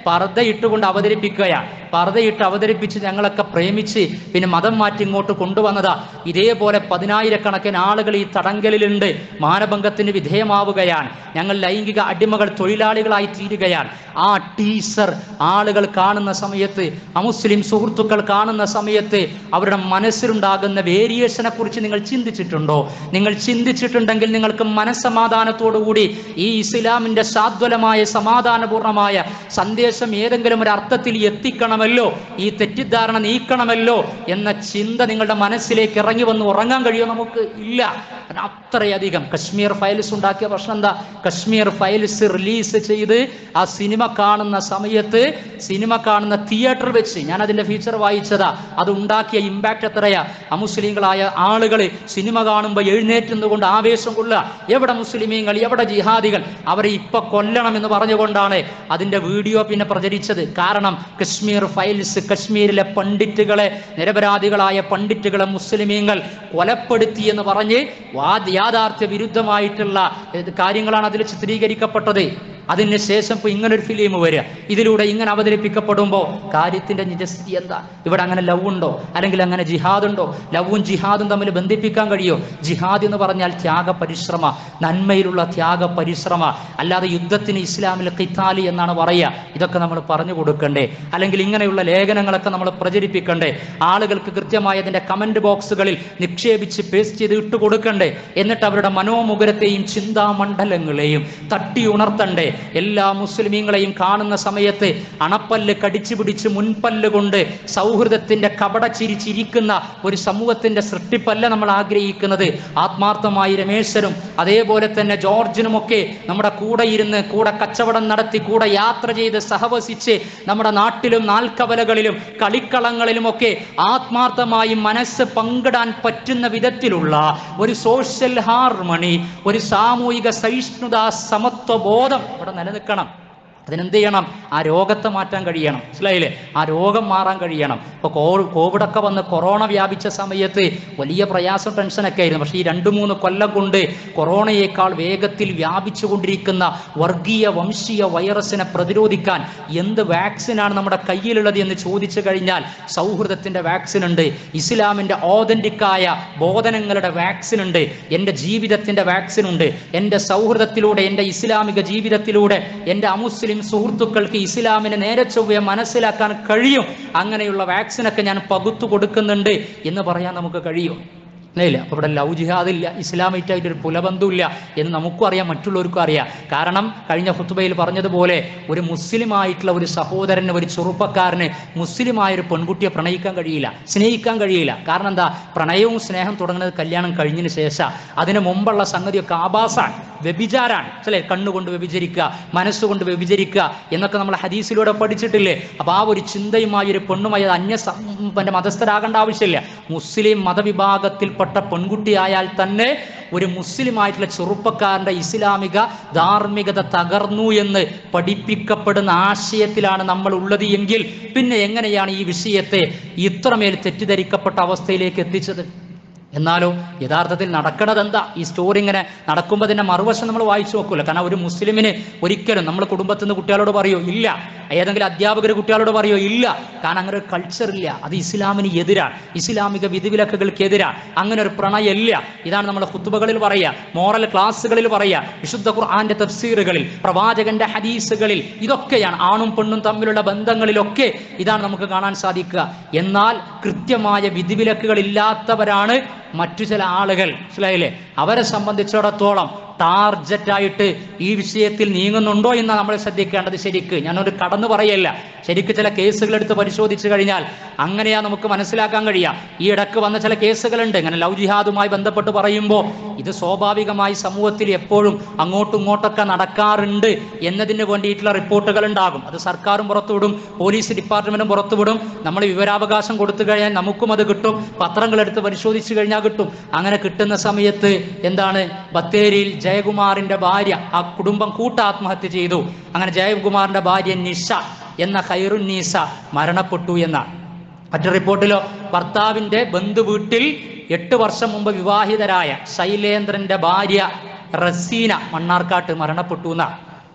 പർദ്ദയിട്ടുകൊണ്ട് അവതരിപ്പിക്കുകയാണ് പർദ്ദയിട്ട് അവതരിപ്പിച്ച് ഞങ്ങളൊക്കെ പ്രേമിച്ച് പിന്നെ മതം മാറ്റി ഇങ്ങോട്ട് കൊണ്ടുവന്നതാ ഇതേപോലെ പതിനായിരക്കണക്കിന് ആളുകൾ ഈ തടങ്കലിലുണ്ട് മാനഭംഗത്തിന് വിധേയമാവുകയാണ് ഞങ്ങൾ ലൈംഗിക അടിമകൾ തൊഴിലാളികളായി തീരുകയാണ് ആ ടീസർ ആളുകൾ കാണുന്ന സമയത്ത് അമുസ്ലിം സുഹൃത്തുക്കൾ കാണുന്ന സമയത്ത് അവരുടെ മനസ്സിലുണ്ടാകുന്ന വേരിയേഷനെ കുറിച്ച് നിങ്ങൾ ചിന്തിച്ചിട്ടുണ്ടോ നിങ്ങൾ ചിന്തിച്ചിട്ടുണ്ടെങ്കിൽ നിങ്ങൾക്ക് മനസ്സമാധാനത്തോടുകൂടി ഈ ഇസ്ലാമിന്റെ സാദ്വലമായ സമാധാനപൂർണമായ സന്ദേശം ഏതെങ്കിലും ഒരു അർത്ഥത്തിൽ എത്തിക്കണമല്ലോ ഈ തെറ്റിദ്ധാരണ നീക്കണമല്ലോ എന്ന ചിന്ത നിങ്ങളുടെ മനസ്സിലേക്ക് ഇറങ്ങി വന്ന് ഉറങ്ങാൻ കഴിയുമോ നമുക്ക് ഇല്ല കാരണം അത്രയധികം കശ്മീർ ഫയൽസ് ഉണ്ടാക്കിയ പ്രശ്നം എന്താ കശ്മീർ ഫയൽസ് റിലീസ് ചെയ്ത് ആ സിനിമ കാണുന്ന സമയത്ത് സിനിമ കാണുന്ന തിയേറ്റർ വെച്ച് ഞാൻ അതിന്റെ ഫീച്ചർ വായിച്ചതാ അത് ഉണ്ടാക്കിയ ഇമ്പാക്ട് എത്രയാ അമുസ്ലിങ്ങളായ ആളുകൾ സിനിമ കാണുമ്പോൾ എഴുന്നേറ്റുന്നുകൊണ്ട് ആവേശം കൊള്ളുക എവിടെ മുസ്ലിമീങ്ങൾ എവിടെ ജിഹാദികൾ അവരെ ഇപ്പൊ കൊല്ലണം എന്ന് പറഞ്ഞുകൊണ്ടാണ് അതിന്റെ വീഡിയോ പിന്നെ പ്രചരിച്ചത് കാരണം കശ്മീർ ഫയൽസ് കശ്മീരിലെ പണ്ഡിറ്റുകളെ നിരപരാധികളായ പണ്ഡിറ്റുകളെ മുസ്ലിമീങ്ങൾ കൊലപ്പെടുത്തി എന്ന് പറഞ്ഞ് വാ- യാഥാർത്ഥ്യ വിരുദ്ധമായിട്ടുള്ള ഏത് കാര്യങ്ങളാണ് അതിൽ ചിത്രീകരിക്കപ്പെട്ടത് അതിന് ശേഷം ഇപ്പൊ ഇങ്ങനെ ഒരു ഫിലിം വരിക ഇതിലൂടെ ഇങ്ങനെ അവതരിപ്പിക്കപ്പെടുമ്പോൾ കാര്യത്തിന്റെ നിജസ്ഥിതി എന്താ ഇവിടെ അങ്ങനെ ലവ് ഉണ്ടോ അല്ലെങ്കിൽ അങ്ങനെ ജിഹാദ് ഉണ്ടോ ലവും ജിഹാദും തമ്മിൽ ബന്ധിപ്പിക്കാൻ കഴിയോ ജിഹാദ് എന്ന് പറഞ്ഞാൽ ത്യാഗ പരിശ്രമ നന്മയിലുള്ള ത്യാഗ പരിശ്രമ അല്ലാതെ യുദ്ധത്തിന് ഇസ്ലാമിൽ ഖിത്താലി എന്നാണ് പറയുക ഇതൊക്കെ നമ്മൾ പറഞ്ഞു കൊടുക്കണ്ടേ അല്ലെങ്കിൽ ഇങ്ങനെയുള്ള ലേഖനങ്ങളൊക്കെ നമ്മൾ പ്രചരിപ്പിക്കണ്ടേ ആളുകൾക്ക് കൃത്യമായി അതിന്റെ കമന്റ് ബോക്സുകളിൽ നിക്ഷേപിച്ച് പേസ്റ്റ് ചെയ്ത് ഇട്ട് കൊടുക്കണ്ടേ എന്നിട്ട് അവരുടെ മനോമുഖരത്തെയും ചിന്താമണ്ഡലങ്ങളെയും തട്ടി ഉണർത്തണ്ടേ എല്ലാ മുസ്ലിമീങ്ങളെയും കാണുന്ന സമയത്ത് അണപ്പല്ല് കടിച്ചു പിടിച്ച് മുൻപല്ല് കൊണ്ട് സൗഹൃദത്തിന്റെ കപട ചിരിച്ചിരിക്കുന്ന ഒരു സമൂഹത്തിന്റെ സൃഷ്ടിപ്പല്ല നമ്മൾ ആഗ്രഹിക്കുന്നത് ആത്മാർത്ഥമായി രമേശനും അതേപോലെ തന്നെ ജോർജിനുമൊക്കെ നമ്മുടെ കൂടെ ഇരുന്ന് കൂടെ കച്ചവടം നടത്തി കൂടെ യാത്ര ചെയ്ത് സഹവസിച്ച് നമ്മുടെ നാട്ടിലും നാൽക്കവലകളിലും കളിക്കളങ്ങളിലുമൊക്കെ ആത്മാർത്ഥമായി മനസ്സ് പങ്കിടാൻ പറ്റുന്ന വിധത്തിലുള്ള ഒരു സോഷ്യൽ ഹാർമണി ഒരു സാമൂഹിക സഹിഷ്ണുത സമത്വ ബോധം ഇവിടെ നിലനിൽക്കണം അതിനെന്ത് ചെയ്യണം ആ രോഗത്തെ മാറ്റാൻ കഴിയണം മനസ്സിലായില്ലേ ആ രോഗം മാറാൻ കഴിയണം ഇപ്പോൾ കോ കോവിഡൊക്കെ വന്ന് കൊറോണ വ്യാപിച്ച സമയത്ത് വലിയ പ്രയാസം ടെൻഷനൊക്കെ ആയിരുന്നു പക്ഷേ ഈ രണ്ട് മൂന്ന് കൊല്ലം കൊണ്ട് കൊറോണയേക്കാൾ വേഗത്തിൽ വ്യാപിച്ചു കൊണ്ടിരിക്കുന്ന വർഗീയ വംശീയ വൈറസിനെ പ്രതിരോധിക്കാൻ എന്ത് വാക്സിനാണ് നമ്മുടെ കയ്യിലുള്ളത് എന്ന് ചോദിച്ചു കഴിഞ്ഞാൽ സൗഹൃദത്തിൻ്റെ വാക്സിൻ ഉണ്ട് ഇസ്ലാമിൻ്റെ ഓതൻറ്റിക്കായ ബോധനങ്ങളുടെ വാക്സിൻ ഉണ്ട് എൻ്റെ ജീവിതത്തിൻ്റെ വാക്സിൻ ഉണ്ട് എൻ്റെ സൗഹൃദത്തിലൂടെ എൻ്റെ ഇസ്ലാമിക ജീവിതത്തിലൂടെ എൻ്റെ അമുസ്ലിം സുഹൃത്തുക്കൾക്ക് ഇസ്ലാമിനെ നേരെ ചൊവ്വയെ മനസ്സിലാക്കാൻ കഴിയും അങ്ങനെയുള്ള വാക്സിനൊക്കെ ഞാൻ പകുത്തു കൊടുക്കുന്നുണ്ട് എന്ന് പറയാൻ നമുക്ക് കഴിയും ഇല്ല അപ്പോൾ ഇവിടെ ലവ് ജിഹാദില്ല ഇസ്ലാമിറ്റായിട്ട് ഒരു പുലബന്ധമില്ല എന്ന് നമുക്കും അറിയാം മറ്റുള്ളവർക്കും അറിയാം കാരണം കഴിഞ്ഞ ഹുത്തുബയിൽ പറഞ്ഞതുപോലെ ഒരു മുസ്ലിമായിട്ടുള്ള ഒരു സഹോദരന് ഒരു ചെറുപ്പക്കാരന് മുസ്ലിമായ ഒരു പെൺകുട്ടിയെ പ്രണയിക്കാൻ കഴിയില്ല സ്നേഹിക്കാൻ കഴിയില്ല കാരണം എന്താ പ്രണയവും സ്നേഹം തുടങ്ങുന്നത് കല്യാണം കഴിഞ്ഞതിന് ശേഷം അതിന് മുമ്പുള്ള സംഗതിയൊക്കെ ആഭാസാണ് വ്യഭിചാരാണ് അല്ലേ കണ്ണുകൊണ്ട് വ്യഭിചരിക്കുക മനസ്സുകൊണ്ട് വ്യഭിചരിക്കുക എന്നൊക്കെ നമ്മൾ ഹദീസിലൂടെ പഠിച്ചിട്ടില്ലേ അപ്പോൾ ആ ഒരു ചിന്തയുമായി ഒരു പെണ്ണുമായി അത് അന്യ സം- പിന്നെ മതസ്ഥരാകേണ്ട ആവശ്യമില്ല മുസ്ലിം മതവിഭാഗത്തിൽപ്പെട്ട പെൺകുട്ടിയായാൽ തന്നെ ഒരു മുസ്ലിമായിട്ടുള്ള ചെറുപ്പക്കാരൻ്റെ ഇസ്ലാമിക ധാർമ്മികത തകർന്നു എന്ന് പഠിപ്പിക്കപ്പെടുന്ന ആശയത്തിലാണ് നമ്മൾ ഉള്ളത് എങ്കിൽ പിന്നെ എങ്ങനെയാണ് ഈ വിഷയത്തെ ഇത്രമേൽ തെറ്റിദ്ധരിക്കപ്പെട്ട അവസ്ഥയിലേക്ക് എത്തിച്ചത് എന്നാലോ യഥാർത്ഥത്തിൽ നടക്കണത് എന്താ ഈ സ്റ്റോറി ഇങ്ങനെ നടക്കുമ്പോൾ തന്നെ മറുവശം നമ്മൾ വായിച്ചു നോക്കൂല കാരണം ഒരു മുസ്ലിമിന് ഒരിക്കലും നമ്മൾ കുടുംബത്തിൽ നിന്ന് കുട്ടികളോട് പറയോ ഇല്ല ഏതെങ്കിലും അധ്യാപകർ കുട്ടികളോട് പറയോ ഇല്ല കാരണം അങ്ങനെ ഒരു കൾച്ചർ ഇല്ല അത് ഇസ്ലാമിന് എതിരാണ് ഇസ്ലാമിക വിധിവിലക്കുകൾക്ക് എതിരാണ് അങ്ങനെ ഒരു പ്രണയമില്ല ഇതാണ് നമ്മൾ കുത്തുബകളിൽ പറയുക മോറൽ ക്ലാസ്സുകളിൽ പറയുക വിശുദ്ധ ഖുർആന്റെ തഫ്സീറുകളിൽ പ്രവാചകന്റെ ഹദീസുകളിൽ ഇതൊക്കെയാണ് ആണും പെണ്ണും തമ്മിലുള്ള ബന്ധങ്ങളിലൊക്കെ ഇതാണ് നമുക്ക് കാണാൻ സാധിക്കുക എന്നാൽ കൃത്യമായ വിധിവിലക്കുകൾ ഇല്ലാത്തവരാണ് മറ്റു ചില ആളുകൾ മനസ്സിലായില്ലേ അവരെ സംബന്ധിച്ചിടത്തോളം ടാർജറ്റായിട്ട് ഈ വിഷയത്തിൽ നീങ്ങുന്നുണ്ടോ എന്ന് നമ്മൾ ശ്രദ്ധിക്കേണ്ടത് ശരിക്ക് ഞാനൊരു കടന്നു പറയല്ല ശരിക്ക് ചില കേസുകൾ എടുത്ത് പരിശോധിച്ചു കഴിഞ്ഞാൽ അങ്ങനെയാ നമുക്ക് മനസ്സിലാക്കാൻ കഴിയാം ഈ ഇടക്ക് വന്ന ചില കേസുകളുണ്ട് ഇങ്ങനെ ലവ് ജിഹാദുമായി ബന്ധപ്പെട്ട് പറയുമ്പോൾ ഇത് സ്വാഭാവികമായി സമൂഹത്തിൽ എപ്പോഴും അങ്ങോട്ടും ഇങ്ങോട്ടൊക്കെ നടക്കാറുണ്ട് എന്നതിന് വേണ്ടിയിട്ടുള്ള റിപ്പോർട്ടുകൾ ഉണ്ടാകും അത് സർക്കാരും പുറത്തുവിടും പോലീസ് ഡിപ്പാർട്ട്മെന്റും പുറത്തുവിടും നമ്മൾ വിവരാവകാശം കൊടുത്തു കഴിഞ്ഞാൽ നമുക്കും അത് കിട്ടും പത്രങ്ങൾ എടുത്ത് പരിശോധിച്ചു കഴിഞ്ഞാൽ കിട്ടും അങ്ങനെ കിട്ടുന്ന സമയത്ത് എന്താണ് ബത്തേരിയിൽ ജയകുമാറിന്റെ ഭാര്യ ആ കുടുംബം കൂട്ട ആത്മഹത്യ ചെയ്തു അങ്ങനെ ജയകുമാറിന്റെ ഭാര്യ നിഷ എന്ന ഖൈറുന്നീസ മരണപ്പെട്ടു എന്നാണ് മറ്റു റിപ്പോർട്ടിലോ ഭർത്താവിന്റെ ബന്ധു വീട്ടിൽ എട്ട് വർഷം മുമ്പ് വിവാഹിതരായ ശൈലേന്ദ്രന്റെ ഭാര്യ റസീന മണ്ണാർക്കാട്ട് മരണപ്പെട്ടു എന്നാണ്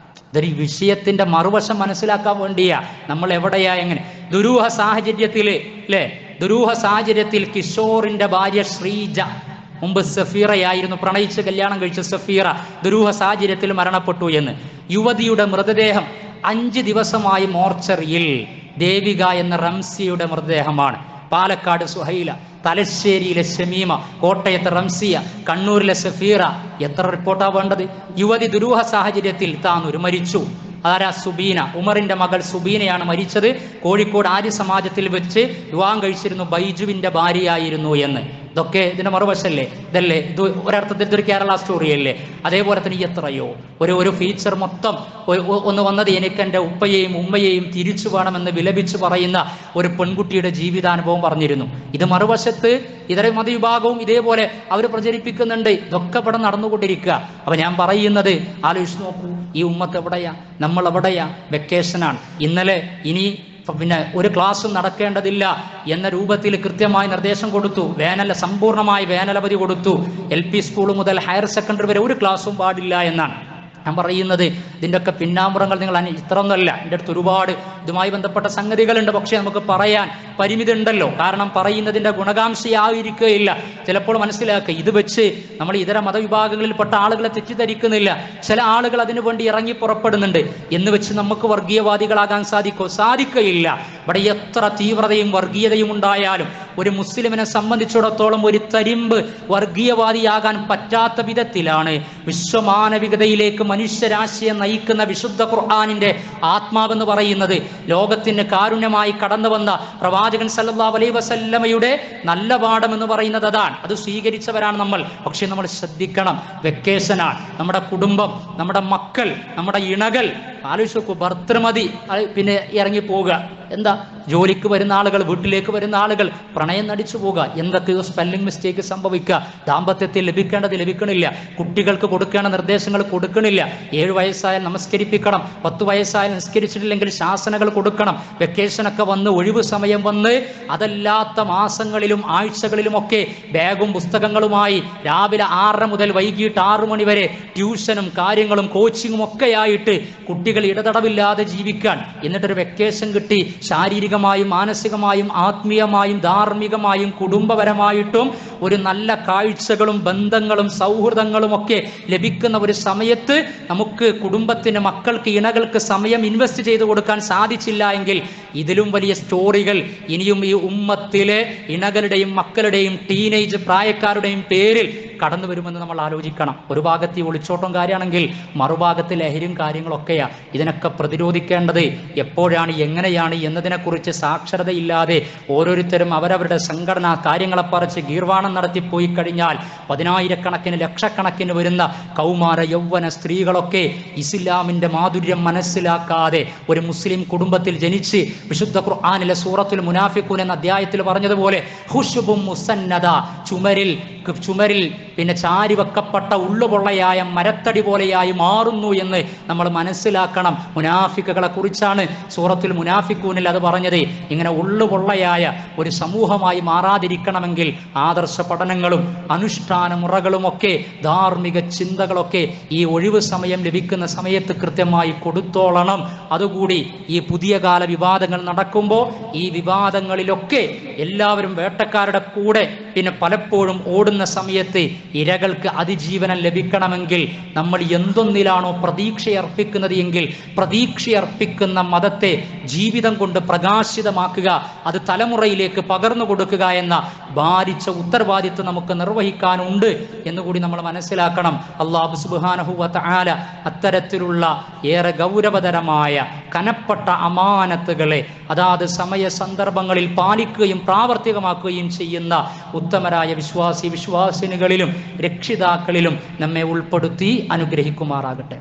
ഇതൊരു ഈ വിഷയത്തിന്റെ മറുവശം മനസ്സിലാക്കാൻ വേണ്ടിയാ നമ്മൾ എവിടെയാ എങ്ങനെ ദുരൂഹ സാഹചര്യത്തിൽ അല്ലേ ദുരൂഹ സാഹചര്യത്തിൽ കിഷോറിന്റെ ഭാര്യ ശ്രീജ മുമ്പ് സഫീറയായിരുന്നു പ്രണയിച്ച് കല്യാണം കഴിച്ച സഫീറ ദുരൂഹ സാഹചര്യത്തിൽ മരണപ്പെട്ടു എന്ന് യുവതിയുടെ മൃതദേഹം അഞ്ച് ദിവസമായി മോർച്ചറിയിൽ ദേവിക എന്ന റംസിയുടെ മൃതദേഹമാണ് പാലക്കാട് സുഹൈല തലശ്ശേരിയിലെ ഷമീമ കോട്ടയത്തെ റംസിയ കണ്ണൂരിലെ സഫീറ എത്ര റിപ്പോർട്ടാ വേണ്ടത് യുവതി ദുരൂഹ സാഹചര്യത്തിൽ താനൂര് മരിച്ചു ആരാ സുബീന ഉമറിന്റെ മകൾ സുബീനയാണ് മരിച്ചത് കോഴിക്കോട് ആര്യ സമാജത്തിൽ വെച്ച് വിവാഹം കഴിച്ചിരുന്നു ബൈജുവിന്റെ ഭാര്യയായിരുന്നു എന്ന് ഇതൊക്കെ ഇതിന്റെ മറുവശല്ലേ ഇതല്ലേ ഇത് ഒരർത്ഥത്തിൽ ഇതൊരു കേരള സ്റ്റോറി അല്ലേ അതേപോലെ തന്നെ ഈ എത്രയോ ഒരു ഒരു ഫീച്ചർ മൊത്തം ഒ- ഒ- ഒന്ന് വന്നത് എനിക്ക് എൻ്റെ ഉപ്പയെയും ഉമ്മയെയും തിരിച്ചു വേണമെന്ന് വിലപിച്ച് പറയുന്ന ഒരു പെൺകുട്ടിയുടെ ജീവിതാനുഭവം പറഞ്ഞിരുന്നു ഇത് മറുവശത്ത് ഇതര മതവിഭാഗവും ഇതേപോലെ അവർ പ്രചരിപ്പിക്കുന്നുണ്ട് ഇതൊക്കെ ഇവിടെ നടന്നുകൊണ്ടിരിക്കുക അപ്പൊ ഞാൻ പറയുന്നത് ആലോചിച്ച് നോക്കൂ ഈ ഉമ്മത്ത് എവിടെയാ നമ്മൾ എവിടെയാ വെക്കേഷനാണ് ഇന്നലെ ഇനി പിന്നെ ഒരു ക്ലാസ്സും നടക്കേണ്ടതില്ല എന്ന രൂപത്തിൽ കൃത്യമായി നിർദ്ദേശം കൊടുത്തു വേനൽ സമ്പൂർണ്ണമായി വേനലവധി കൊടുത്തു എൽ പി സ്കൂൾ മുതൽ ഹയർ സെക്കൻഡറി വരെ ഒരു ക്ലാസ്സും പാടില്ല എന്നാണ് ഞാൻ പറയുന്നത് ഇതിൻ്റെയൊക്കെ പിന്നാമ്പുറങ്ങൾ നിങ്ങൾ അന്വേ- ഇത്രയൊന്നുമല്ല എൻ്റെ അടുത്ത് ഒരുപാട് ഇതുമായി ബന്ധപ്പെട്ട സംഗതികളുണ്ട് പക്ഷേ നമുക്ക് പറയാൻ പരിമിതി ഉണ്ടല്ലോ കാരണം പറയുന്നതിൻ്റെ ഗുണകാംക്ഷയായിരിക്കുകയില്ല ചിലപ്പോൾ മനസ്സിലാക്കുക ഇത് വെച്ച് നമ്മൾ ഇതര മതവിഭാഗങ്ങളിൽപ്പെട്ട ആളുകളെ തെറ്റിദ്ധരിക്കുന്നില്ല ചില ആളുകൾ അതിനു വേണ്ടി ഇറങ്ങി പുറപ്പെടുന്നുണ്ട് എന്ന് വെച്ച് നമുക്ക് വർഗീയവാദികളാകാൻ സാധിക്കോ സാധിക്കയില്ല ഇവിടെ എത്ര തീവ്രതയും വർഗീയതയും ഉണ്ടായാലും ഒരു മുസ്ലിമിനെ സംബന്ധിച്ചിടത്തോളം ഒരു തരിമ്പ് വർഗീയവാദിയാകാൻ പറ്റാത്ത വിധത്തിലാണ് വിശ്വമാനവികതയിലേക്ക് മനുഷ്യരാശിയെ നയിക്കുന്ന വിശുദ്ധ ഖുർആാനിന്റെ ആത്മാവെന്ന് പറയുന്നത് ലോകത്തിന് കാരുണ്യമായി കടന്നു വന്ന പ്രവാചകൻ സല്ലല്ലാഹു അലൈഹി വസല്ലമയുടെ നല്ല പാഠം എന്ന് പറയുന്നത് അതാണ് അത് സ്വീകരിച്ചവരാണ് നമ്മൾ പക്ഷെ നമ്മൾ ശ്രദ്ധിക്കണം വെക്കേഷനാണ് നമ്മുടെ കുടുംബം നമ്മുടെ മക്കൾ നമ്മുടെ ഇണകൾ ആലോചിച്ച് നോക്കൂ ഭർത്തൃമതി അത് പിന്നെ ഇറങ്ങി പോവുക എന്താ ജോലിക്ക് വരുന്ന ആളുകൾ വീട്ടിലേക്ക് വരുന്ന ആളുകൾ പ്രണയം നടിച്ചു പോവുക എന്തൊക്കെയോ സ്പെല്ലിംഗ് മിസ്റ്റേക്ക് സംഭവിക്കുക ദാമ്പത്യത്തിൽ ലഭിക്കേണ്ടത് ലഭിക്കണില്ല കുട്ടികൾക്ക് കൊടുക്കേണ്ട നിർദ്ദേശങ്ങൾ കൊടുക്കണില്ല ഏഴ് വയസ്സായാൽ നമസ്കരിപ്പിക്കണം പത്ത് വയസ്സായാൽ നിസ്കരിച്ചിട്ടില്ലെങ്കിൽ ശാസനകൾ കൊടുക്കണം വെക്കേഷനൊക്കെ വന്ന് ഒഴിവ് സമയം വന്ന് അതല്ലാത്ത മാസങ്ങളിലും ആഴ്ചകളിലുമൊക്കെ ബാഗും പുസ്തകങ്ങളുമായി രാവിലെ ആറര മുതൽ വൈകിട്ട് ആറു മണി വരെ ട്യൂഷനും കാര്യങ്ങളും കോച്ചിങ്ങും ഒക്കെ ആയിട്ട് കുട്ടികൾ ഇടതടവില്ലാതെ ജീവിക്കാൻ എന്നിട്ടൊരു വെക്കേഷൻ കിട്ടി ശാരീരികമായും മാനസികമായും ആത്മീയമായും ധാർമ്മികമായും കുടുംബപരമായിട്ടും ഒരു നല്ല കാഴ്ചകളും ബന്ധങ്ങളും സൗഹൃദങ്ങളും ഒക്കെ ലഭിക്കുന്ന ഒരു സമയത്ത് നമുക്ക് കുടുംബത്തിന് മക്കൾക്ക് ഇണകൾക്ക് സമയം ഇൻവെസ്റ്റ് ചെയ്ത് കൊടുക്കാൻ സാധിച്ചില്ല എങ്കിൽ ഇതിലും വലിയ സ്റ്റോറികൾ ഇനിയും ഈ ഉമ്മത്തിലെ ഇണകളുടെയും മക്കളുടെയും ടീനേജ് പ്രായക്കാരുടെയും പേരിൽ കടന്നു വരുമെന്ന് നമ്മൾ ആലോചിക്കണം ഒരു ഭാഗത്ത് ഈ ഒളിച്ചോട്ടം കാര്യമാണെങ്കിൽ മറുഭാഗത്ത് ലഹരിയും കാര്യങ്ങളൊക്കെയാ ഇതിനൊക്കെ പ്രതിരോധിക്കേണ്ടത് എപ്പോഴാണ് എങ്ങനെയാണ് എന്നതിനെക്കുറിച്ച് സാക്ഷരതയില്ലാതെ ഓരോരുത്തരും അവരവരുടെ സംഘടനാ കാര്യങ്ങളെ പറിച്ച് ഗീർവാണം നടത്തി പോയി കഴിഞ്ഞാൽ പതിനായിരക്കണക്കിന് ലക്ഷക്കണക്കിന് വരുന്ന കൗമാര യൗവന സ്ത്രീകളൊക്കെ ഇസ്ലാമിന്റെ മാധുര്യം മനസ്സിലാക്കാതെ ഒരു മുസ്ലിം കുടുംബത്തിൽ ജനിച്ച് വിശുദ്ധ ഖുർആാനിലെ സൂറത്തുൽ മുനാഫിഖൂൻ എന്ന അധ്യായത്തിൽ പറഞ്ഞതുപോലെ ഹുഷുബും മുസന്നദ ചുമരിൽ ചുമരിൽ പിന്നെ ചാരി വെക്കപ്പെട്ട ഉള്ളുപൊള്ളയായ മരത്തടി പോലെയായി മാറുന്നു എന്ന് നമ്മൾ മനസ്സിലാക്കണം മുനാഫിക്കുകളെ കുറിച്ചാണ് സൂറത്തുൽ മുനാഫിക്കൂനിൽ അത് പറഞ്ഞത് ഇങ്ങനെ ഉള്ളുപൊള്ളയായ ഒരു സമൂഹമായി മാറാതിരിക്കണമെങ്കിൽ ആദർശ പഠനങ്ങളും അനുഷ്ഠാന മുറകളുമൊക്കെ ധാർമ്മിക ചിന്തകളൊക്കെ ഈ ഒഴിവ് സമയം ലഭിക്കുന്ന സമയത്ത് കൃത്യമായി കൊടുത്തോളണം അതുകൂടി ഈ പുതിയ കാല വിവാദങ്ങൾ നടക്കുമ്പോൾ ഈ വിവാദങ്ങളിലൊക്കെ എല്ലാവരും വേട്ടക്കാരുടെ കൂടെ പിന്നെ പലപ്പോഴും ഓടുന്ന സമയത്ത് ഇരകൾക്ക് അതിജീവനം ലഭിക്കണമെങ്കിൽ നമ്മൾ എന്തൊന്നിലാണോ പ്രതീക്ഷയർപ്പിക്കുന്നത് എങ്കിൽ പ്രതീക്ഷയർപ്പിക്കുന്ന മതത്തെ ജീവിതം കൊണ്ട് പ്രകാശിതമാക്കുക അത് തലമുറയിലേക്ക് പകർന്നു കൊടുക്കുക എന്ന ഭാരിച്ച ഉത്തരവാദിത്വം നമുക്ക് നിർവഹിക്കാനുണ്ട് എന്നുകൂടി നമ്മൾ മനസ്സിലാക്കണം അള്ളാഹു സുബാനഹുവ ആല അത്തരത്തിലുള്ള ഏറെ ഗൗരവതരമായ കനപ്പെട്ട അമാനത്തുകളെ അതാത് സമയ സന്ദർഭങ്ങളിൽ പാലിക്കുകയും പ്രാവർത്തികമാക്കുകയും ചെയ്യുന്ന ഉത്തമരായ വിശ്വാസി വിശ്വാസിനികളിലും രക്ഷിതാക്കളിലും നമ്മെ ഉൾപ്പെടുത്തി അനുഗ്രഹിക്കുമാറാകട്ടെ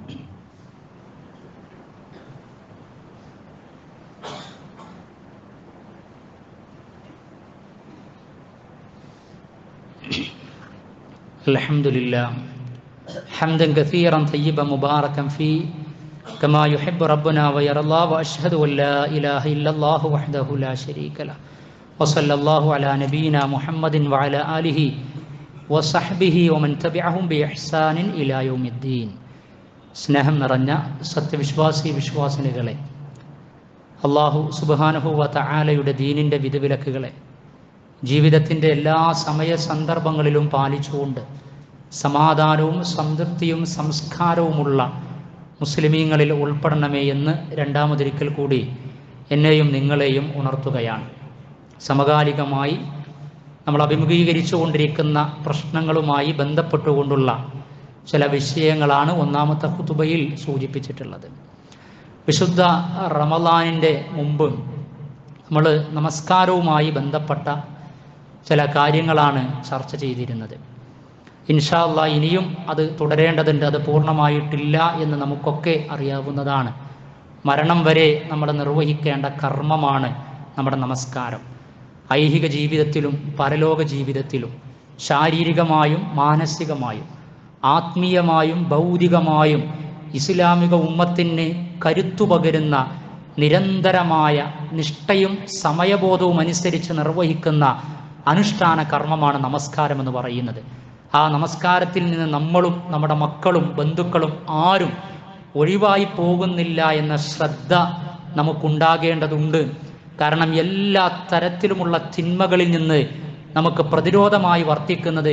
الحمد لله حمدا كثيرا طيبا مباركا فيه كما يحب ربنا ويرضى واشهد ان لا اله الا الله وحده لا شريك له وصلى الله على نبينا محمد وعلى اله وصحبه ومن تبعهم باحسان الى يوم الدين സ്നേഹം നിറഞ്ഞ സത്യവിശ്വാസി വിശ്വാസിനികളെ അള്ളാഹു സുബാനുഭൂവ തആലയുടെ ദീനിൻ്റെ വിധിവിലക്കുകളെ ജീവിതത്തിൻ്റെ എല്ലാ സമയ സന്ദർഭങ്ങളിലും പാലിച്ചുകൊണ്ട് സമാധാനവും സംതൃപ്തിയും സംസ്കാരവുമുള്ള മുസ്ലിമീങ്ങളിൽ ഉൾപ്പെടണമേ എന്ന് രണ്ടാമതൊരിക്കൽ കൂടി എന്നെയും നിങ്ങളെയും ഉണർത്തുകയാണ് സമകാലികമായി നമ്മൾ അഭിമുഖീകരിച്ചു കൊണ്ടിരിക്കുന്ന പ്രശ്നങ്ങളുമായി ബന്ധപ്പെട്ടുകൊണ്ടുള്ള ചില വിഷയങ്ങളാണ് ഒന്നാമത്തെ കുത്തുബയിൽ സൂചിപ്പിച്ചിട്ടുള്ളത് വിശുദ്ധ റമലാനിൻ്റെ മുമ്പ് നമ്മൾ നമസ്കാരവുമായി ബന്ധപ്പെട്ട ചില കാര്യങ്ങളാണ് ചർച്ച ചെയ്തിരുന്നത് ഇൻഷാല്ല ഇനിയും അത് തുടരേണ്ടതുണ്ട് അത് പൂർണ്ണമായിട്ടില്ല എന്ന് നമുക്കൊക്കെ അറിയാവുന്നതാണ് മരണം വരെ നമ്മൾ നിർവഹിക്കേണ്ട കർമ്മമാണ് നമ്മുടെ നമസ്കാരം ഐഹിക ജീവിതത്തിലും പരലോക ജീവിതത്തിലും ശാരീരികമായും മാനസികമായും ആത്മീയമായും ഭൗതികമായും ഇസ്ലാമിക ഉമ്മത്തിന് കരുത്തു പകരുന്ന നിരന്തരമായ നിഷ്ഠയും സമയബോധവും അനുസരിച്ച് നിർവഹിക്കുന്ന അനുഷ്ഠാന കർമ്മമാണ് നമസ്കാരം എന്ന് പറയുന്നത് ആ നമസ്കാരത്തിൽ നിന്ന് നമ്മളും നമ്മുടെ മക്കളും ബന്ധുക്കളും ആരും ഒഴിവായി പോകുന്നില്ല എന്ന ശ്രദ്ധ നമുക്കുണ്ടാകേണ്ടതുണ്ട് കാരണം എല്ലാ തരത്തിലുമുള്ള തിന്മകളിൽ നിന്ന് നമുക്ക് പ്രതിരോധമായി വർത്തിക്കുന്നത്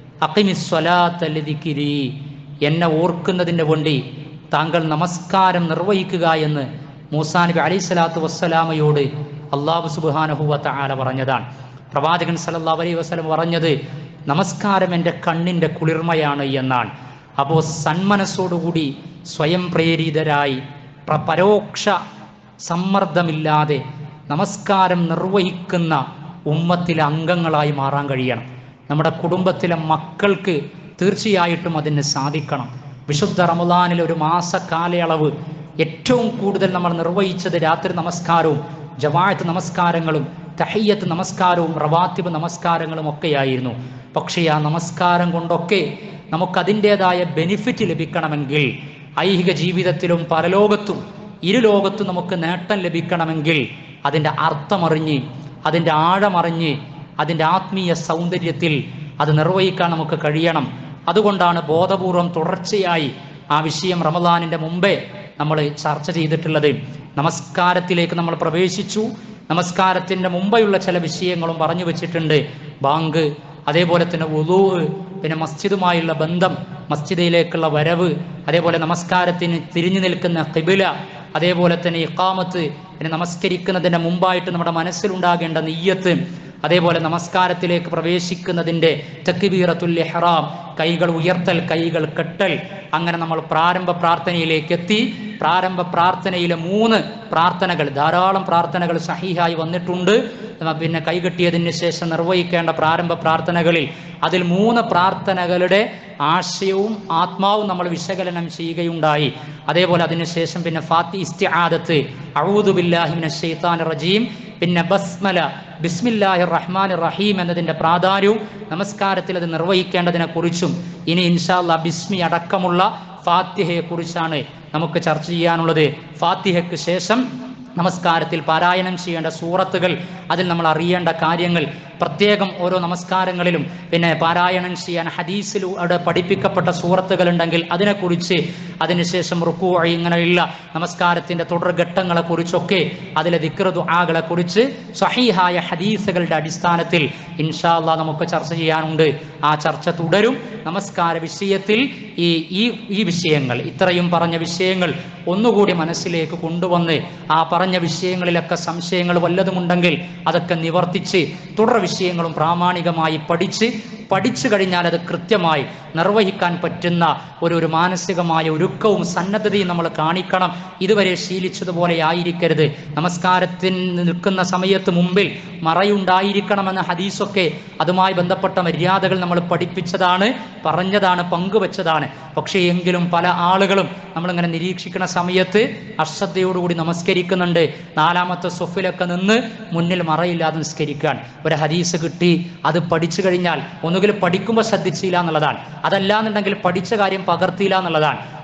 അക്കിമിസ്വലാത്തലിതിക്കിരി എന്നെ ഓർക്കുന്നതിന് വേണ്ടി താങ്കൾ നമസ്കാരം നിർവഹിക്കുക എന്ന് മൂസാ നബി അലൈഹി സ്വലാത്തു വസ്സലാമയോട് അള്ളാഹു സുബാനഹുവത്ത ആല പറഞ്ഞതാണ് പ്രവാചകൻ സല്ലല്ലാഹു അലൈഹി വസല്ലം പറഞ്ഞത് നമസ്കാരം എൻ്റെ കണ്ണിൻ്റെ കുളിർമയാണ് എന്നാണ് അപ്പോൾ സന്മനസ്സോടുകൂടി സ്വയം പ്രേരിതരായി പ്ര- പരോക്ഷ സമ്മർദ്ദമില്ലാതെ നമസ്കാരം നിർവഹിക്കുന്ന ഉമ്മത്തിലെ അംഗങ്ങളായി മാറാൻ കഴിയണം നമ്മുടെ കുടുംബത്തിലെ മക്കൾക്ക് തീർച്ചയായിട്ടും അതിന് സാധിക്കണം വിശുദ്ധ റമദാനിൽ ഒരു മാസ കാലയളവ് ഏറ്റവും കൂടുതൽ നമ്മൾ നിർവഹിച്ചത് രാത്രി നമസ്കാരവും ജമാഅത്ത് നമസ്കാരങ്ങളും തഹയ്യത്ത് നമസ്കാരവും റവാത്തിബ് നമസ്കാരങ്ങളും ഒക്കെയായിരുന്നു പക്ഷേ ആ നമസ്കാരം കൊണ്ടൊക്കെ നമുക്കതിൻ്റെതായ ബെനിഫിറ്റ് ലഭിക്കണമെങ്കിൽ ഐഹിക ജീവിതത്തിലും പരലോകത്തും ഇരുലോകത്തും നമുക്ക് നേട്ടം ലഭിക്കണമെങ്കിൽ അതിൻ്റെ അർത്ഥമറിഞ്ഞ് അതിൻ്റെ ആഴമറിഞ്ഞ് അതിൻ്റെ ആത്മീയ സൗന്ദര്യത്തിൽ അത് നിർവഹിക്കാൻ നമുക്ക് കഴിയണം അതുകൊണ്ടാണ് ബോധപൂർവം തുടർച്ചയായി ആ വിഷയം റമദാനിൻ്റെ മുമ്പേ നമ്മൾ ചർച്ച ചെയ്തിട്ടുള്ളത് നമസ്കാരത്തിലേക്ക് നമ്മൾ പ്രവേശിച്ചു നമസ്കാരത്തിൻ്റെ മുമ്പെയുള്ള ചില വിഷയങ്ങളും പറഞ്ഞു വെച്ചിട്ടുണ്ട് ബാങ്ക് അതേപോലെ തന്നെ ഉലൂ പിന്നെ മസ്ജിദുമായുള്ള ബന്ധം മസ്ജിദിലേക്കുള്ള വരവ് അതേപോലെ നമസ്കാരത്തിന് തിരിഞ്ഞു നിൽക്കുന്ന കിബില അതേപോലെ തന്നെ ഇക്കാമത്ത് പിന്നെ നമസ്കരിക്കുന്നതിൻ്റെ മുമ്പായിട്ട് നമ്മുടെ മനസ്സിലുണ്ടാകേണ്ട നെയ്യത്ത് അതേപോലെ നമസ്കാരത്തിലേക്ക് പ്രവേശിക്കുന്നതിൻ്റെ തക്ബീറത്തുൽ ഇഹ്റാം കൈകൾ ഉയർത്തൽ കൈകൾ കെട്ടൽ അങ്ങനെ നമ്മൾ പ്രാരംഭ പ്രാർത്ഥനയിലേക്ക് എത്തി പ്രാരംഭ പ്രാർത്ഥനയിലെ മൂന്ന് പ്രാർത്ഥനകൾ ധാരാളം പ്രാർത്ഥനകൾ സഹിഹായി വന്നിട്ടുണ്ട് പിന്നെ കൈകെട്ടിയതിന് ശേഷം നിർവഹിക്കേണ്ട പ്രാരംഭ പ്രാർത്ഥനകളിൽ അതിൽ മൂന്ന് പ്രാർത്ഥനകളുടെ ആശയവും ആത്മാവും നമ്മൾ വിശകലനം ചെയ്യുകയുണ്ടായി അതേപോലെ അതിനുശേഷം പിന്നെ ഫാത്തി ഇസ്തിആദത്ത് അഊദു ബില്ലാഹി മിനശ് ശൈത്താനിർ റജീം പിന്നെ ബസ്മല ബിസ്മില്ലാഹിർ റഹ്മാൻ റഹീം എന്നതിൻ്റെ പ്രാധാന്യവും നമസ്കാരത്തിൽ അത് നിർവഹിക്കേണ്ടതിനെ കുറിച്ചും ഇനി ഇൻഷാല്ല ബിസ്മി അടക്കമുള്ള ഫാത്തിഹയെ കുറിച്ചാണ് നമുക്ക് ചർച്ച ചെയ്യാനുള്ളത് ഫാത്തിഹയ്ക്ക് ശേഷം നമസ്കാരത്തിൽ പാരായണം ചെയ്യേണ്ട സൂറത്തുകൾ അതിൽ നമ്മൾ അറിയേണ്ട കാര്യങ്ങൾ പ്രത്യേകം ഓരോ നമസ്കാരങ്ങളിലും പിന്നെ പാരായണം ചെയ്യാൻ ഹദീസിലൂടെ പഠിപ്പിക്കപ്പെട്ട സൂറത്തുകൾ ഉണ്ടെങ്കിൽ അതിനെക്കുറിച്ച് അതിനുശേഷം റുക്കു ഇങ്ങനെയുള്ള നമസ്കാരത്തിൻ്റെ തുടർഘട്ടങ്ങളെ കുറിച്ചൊക്കെ അതിലെ ദിക്റ ദുആകളെ കുറിച്ച് സഹീഹായ ഹദീസുകളുടെ അടിസ്ഥാനത്തിൽ ഇൻഷാല്ല നമുക്ക് ചർച്ച ചെയ്യാനുണ്ട് ആ ചർച്ച തുടരും നമസ്കാര വിഷയത്തിൽ ഈ ഈ ഈ വിഷയങ്ങൾ ഇത്രയും പറഞ്ഞ വിഷയങ്ങൾ ഒന്നുകൂടി മനസ്സിലേക്ക് കൊണ്ടുവന്ന് ആ പറഞ്ഞ വിഷയങ്ങളിലൊക്കെ സംശയങ്ങൾ വല്ലതുമുണ്ടെങ്കിൽ അതൊക്കെ നിവർത്തിച്ച് തുടർ വിഷയങ്ങളും പ്രാമാണികമായി പഠിച്ച് പഠിച്ചു കഴിഞ്ഞാൽ അത് കൃത്യമായി നിർവഹിക്കാൻ പറ്റുന്ന ഒരു ഒരു മാനസികമായ ഒരുക്കവും സന്നദ്ധതയും നമ്മൾ കാണിക്കണം ഇതുവരെ ശീലിച്ചതുപോലെ ആയിരിക്കരുത് നമസ്കാരത്തിന് നിൽക്കുന്ന സമയത്ത് മുമ്പിൽ മറയുണ്ടായിരിക്കണമെന്ന ഹദീസൊക്കെ അതുമായി ബന്ധപ്പെട്ട മര്യാദകൾ നമ്മൾ പഠിപ്പിച്ചതാണ് പറഞ്ഞതാണ് പങ്കുവച്ചതാണ് പക്ഷേ എങ്കിലും പല ആളുകളും നമ്മളിങ്ങനെ നിരീക്ഷിക്കുന്ന സമയത്ത് അശ്രദ്ധയോടുകൂടി നമസ്കരിക്കുന്നുണ്ട് നാലാമത്തെ സൊഫിലൊക്കെ നിന്ന് മുന്നിൽ മറയില്ലാതെ നിസ്കരിക്കാൻ ഒരു ഹദീസ് കിട്ടി അത് പഠിച്ചു കഴിഞ്ഞാൽ ഒന്നുകിൽ പഠിക്കുമ്പോൾ ശ്രദ്ധിച്ചില്ല എന്നുള്ളതാണ് അതല്ലാന്നുണ്ടെങ്കിൽ പഠിച്ച കാര്യം പകർത്തിയില്ല എന്നുള്ളതാണ്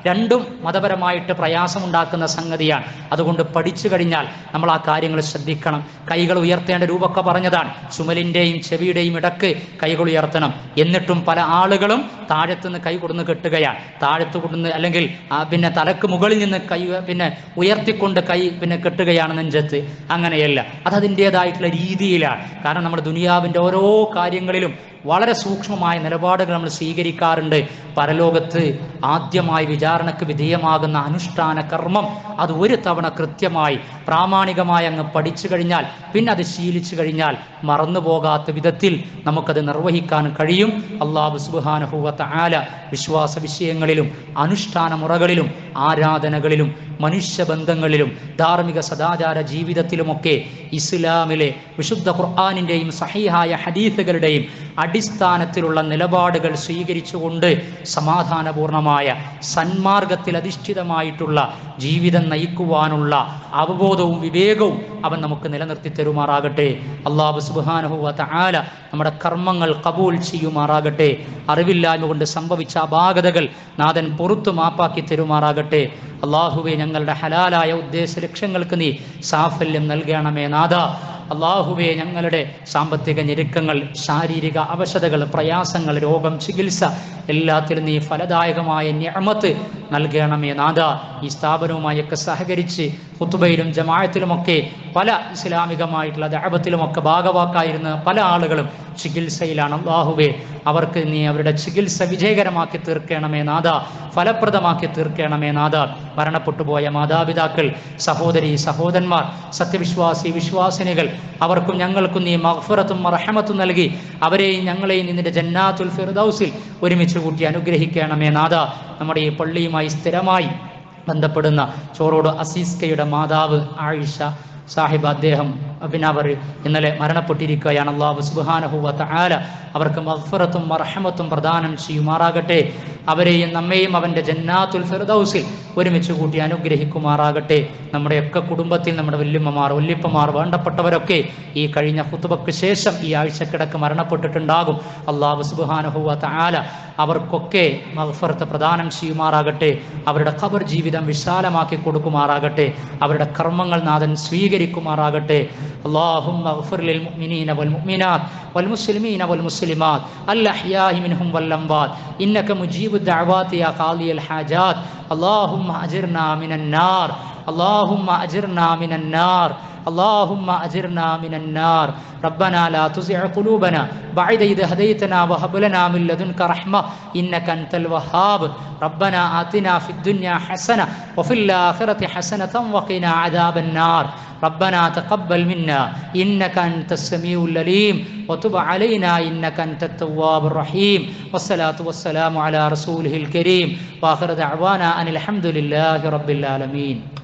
രണ്ടും മതപരമായിട്ട് പ്രയാസമുണ്ടാക്കുന്ന സംഗതിയാണ് അതുകൊണ്ട് പഠിച്ചു കഴിഞ്ഞാൽ നമ്മൾ ആ കാര്യങ്ങൾ ശ്രദ്ധിക്കണം കൈകൾ ഉയർത്തേണ്ട രൂപമൊക്കെ പറഞ്ഞതാണ് ചുമലിൻ്റെയും ചെവിയുടെയും ഇടക്ക് കൈകൾ ഉയർത്തണം എന്നിട്ടും പല ആളുകളും താഴത്തുനിന്ന് കൈ കൊടുന്ന് കെട്ടുകയാണ് താഴത്ത് കൊടുന്ന് അല്ലെങ്കിൽ ആ പിന്നെ തലക്ക് മുകളിൽ നിന്ന് കൈ പിന്നെ ഉയർത്തിക്കൊണ്ട് കൈ പിന്നെ കെട്ടുകയാണ് നെഞ്ചത്ത് അങ്ങനെയല്ല അത് അതിൻ്റെതായിട്ടുള്ള രീതിയിലാണ് കാരണം നമ്മുടെ ദുനിയാവിൻ്റെ ഓരോ കാര്യങ്ങളിലും വളരെ സൂക്ഷ്മമായ നിലപാടുകൾ നമ്മൾ സ്വീകരിക്കാറുണ്ട് പരലോകത്ത് ആദ്യമായി വിചാരണക്ക് വിധേയമാകുന്ന അനുഷ്ഠാന കർമ്മം അത് ഒരു തവണ കൃത്യമായി പ്രാമാണികമായി അങ്ങ് പഠിച്ചു കഴിഞ്ഞാൽ പിന്നെ അത് ശീലിച്ചു കഴിഞ്ഞാൽ മറന്നു പോകാത്ത വിധത്തിൽ നമുക്കത് നിർവഹിക്കാൻ കഴിയും അള്ളാഹു സുബാനുഭൂവത്ത ആല വിശ്വാസ വിഷയങ്ങളിലും അനുഷ്ഠാന മുറകളിലും ആരാധനകളിലും മനുഷ്യബന്ധങ്ങളിലും ധാർമ്മിക സദാചാര ജീവിതത്തിലുമൊക്കെ ഇസ്ലാമിലെ വിശുദ്ധ ഖുർആാനിൻ്റെയും സഹിഹായ ഹദീസുകളുടെയും അടിസ്ഥാനത്തിലുള്ള നിലപാടുകൾ സ്വീകരിച്ചുകൊണ്ട് സമാധാനപൂർണമായ സന്മാർഗത്തിൽ അധിഷ്ഠിതമായിട്ടുള്ള ജീവിതം നയിക്കുവാനുള്ള അവബോധവും വിവേകവും അവൻ നമുക്ക് നിലനിർത്തി തരുമാറാകട്ടെ അള്ളാഹു സുബാനുഹുവത്ത ആല നമ്മുടെ കർമ്മങ്ങൾ കബൂൽ ചെയ്യുമാറാകട്ടെ അറിവില്ലായ്മ കൊണ്ട് സംഭവിച്ച അപാകതകൾ നാഥൻ പുറത്തു മാപ്പാക്കി തരുമാറാകട്ടെ അള്ളാഹുവെ ഞങ്ങളുടെ ഹലാലായ ഉദ്ദേശ ലക്ഷ്യങ്ങൾക്ക് നീ സാഫല്യം നൽകണമേ നാഥ അള്ളാഹുവെ ഞങ്ങളുടെ സാമ്പത്തിക ഞെരുക്കങ്ങൾ ശാരീരിക അവശതകൾ പ്രയാസങ്ങൾ രോഗം ചികിത്സ എല്ലാത്തിലും നീ ഫലദായകമായ ഞമത്ത് നൽകണമേ നാഥ ഈ സ്ഥാപനവുമായൊക്കെ സഹകരിച്ച് കുത്തുബയിലും ജമായത്തിലുമൊക്കെ പല ഇസ്ലാമികമായിട്ടുള്ള ദാപത്തിലുമൊക്കെ ഭാഗവാക്കായിരുന്ന പല ആളുകളും ചികിത്സയിലാണ് അള്ളാഹുവെ അവർക്ക് നീ അവരുടെ ചികിത്സ വിജയകരമാക്കി തീർക്കണമേ നാഥ ഫലപ്രദമാക്കി തീർക്കണമേ നാഥ മരണപ്പെട്ടു പോയ മാതാപിതാക്കൾ സഹോദരി സഹോദരന്മാർ സത്യവിശ്വാസി വിശ്വാസിനികൾ അവർക്കും ഞങ്ങൾക്കും നീ മഹഫറത്തും മറഹമത്തും നൽകി അവരെയും ഞങ്ങളെയും നിന്നിന്റെ ജന്നാത്തുൽ ഫിർദൗസിൽ ഒരുമിച്ച് കൂട്ടി അനുഗ്രഹിക്കണമേ നാഥ നമ്മുടെ ഈ പള്ളിയുമായി സ്ഥിരമായി ബന്ധപ്പെടുന്ന ചോറോട് അസീസ്കയുടെ മാതാവ് ആയിഷ സാഹിബ് അദ്ദേഹം പിന്നെ അവർ ഇന്നലെ മരണപ്പെട്ടിരിക്കുകയാണ് അള്ളാഹു സുബാനഹുവത്ത ആല അവർക്ക് മഫറത്തും മർഹമത്തും പ്രദാനം ചെയ്യുമാറാകട്ടെ അവരെയും നമ്മെയും അവൻ്റെ ജന്നാത്തുൽ ഫിർദൗസിൽ ഒരുമിച്ച് കൂട്ടി അനുഗ്രഹിക്കുമാറാകട്ടെ നമ്മുടെയൊക്കെ കുടുംബത്തിൽ നമ്മുടെ വല്യമ്മമാർ വല്യപ്പമാർ വേണ്ടപ്പെട്ടവരൊക്കെ ഈ കഴിഞ്ഞ ഹുത്തുബക്ക് ശേഷം ഈ ആഴ്ചക്കിടക്ക് മരണപ്പെട്ടിട്ടുണ്ടാകും അള്ളാഹു സുബാനഹുവത്ത ആല അവർക്കൊക്കെ മഹഫറത്ത് പ്രദാനം ചെയ്യുമാറാകട്ടെ അവരുടെ ഖബർ ജീവിതം വിശാലമാക്കി കൊടുക്കുമാറാകട്ടെ അവരുടെ കർമ്മങ്ങൾ നാഥൻ സ്വീകരിക്കുമാറാകട്ടെ اللهم اغفر للمؤمنين والمؤمنات والمسلمين والمسلمات الأحياء منهم والأموات إنك مجيب الدعوات يا قاضي الحاجات اللهم أجرنا من النار اللهم أجرنا من النار اللهم أجرنا من النار ربنا لا تزع قلوبنا بعد إذ هديتنا وهب لنا من لدنك رحمة إنك أنت الوهاب ربنا آتنا في الدنيا حسنة وفي الآخرة حسنة وقنا عذاب النار ربنا تقبل منا إنك أنت السميع العليم وتب علينا إنك أنت التواب الرحيم والصلاة والسلام على رسوله الكريم وآخر دعوانا أن الحمد لله رب العالمين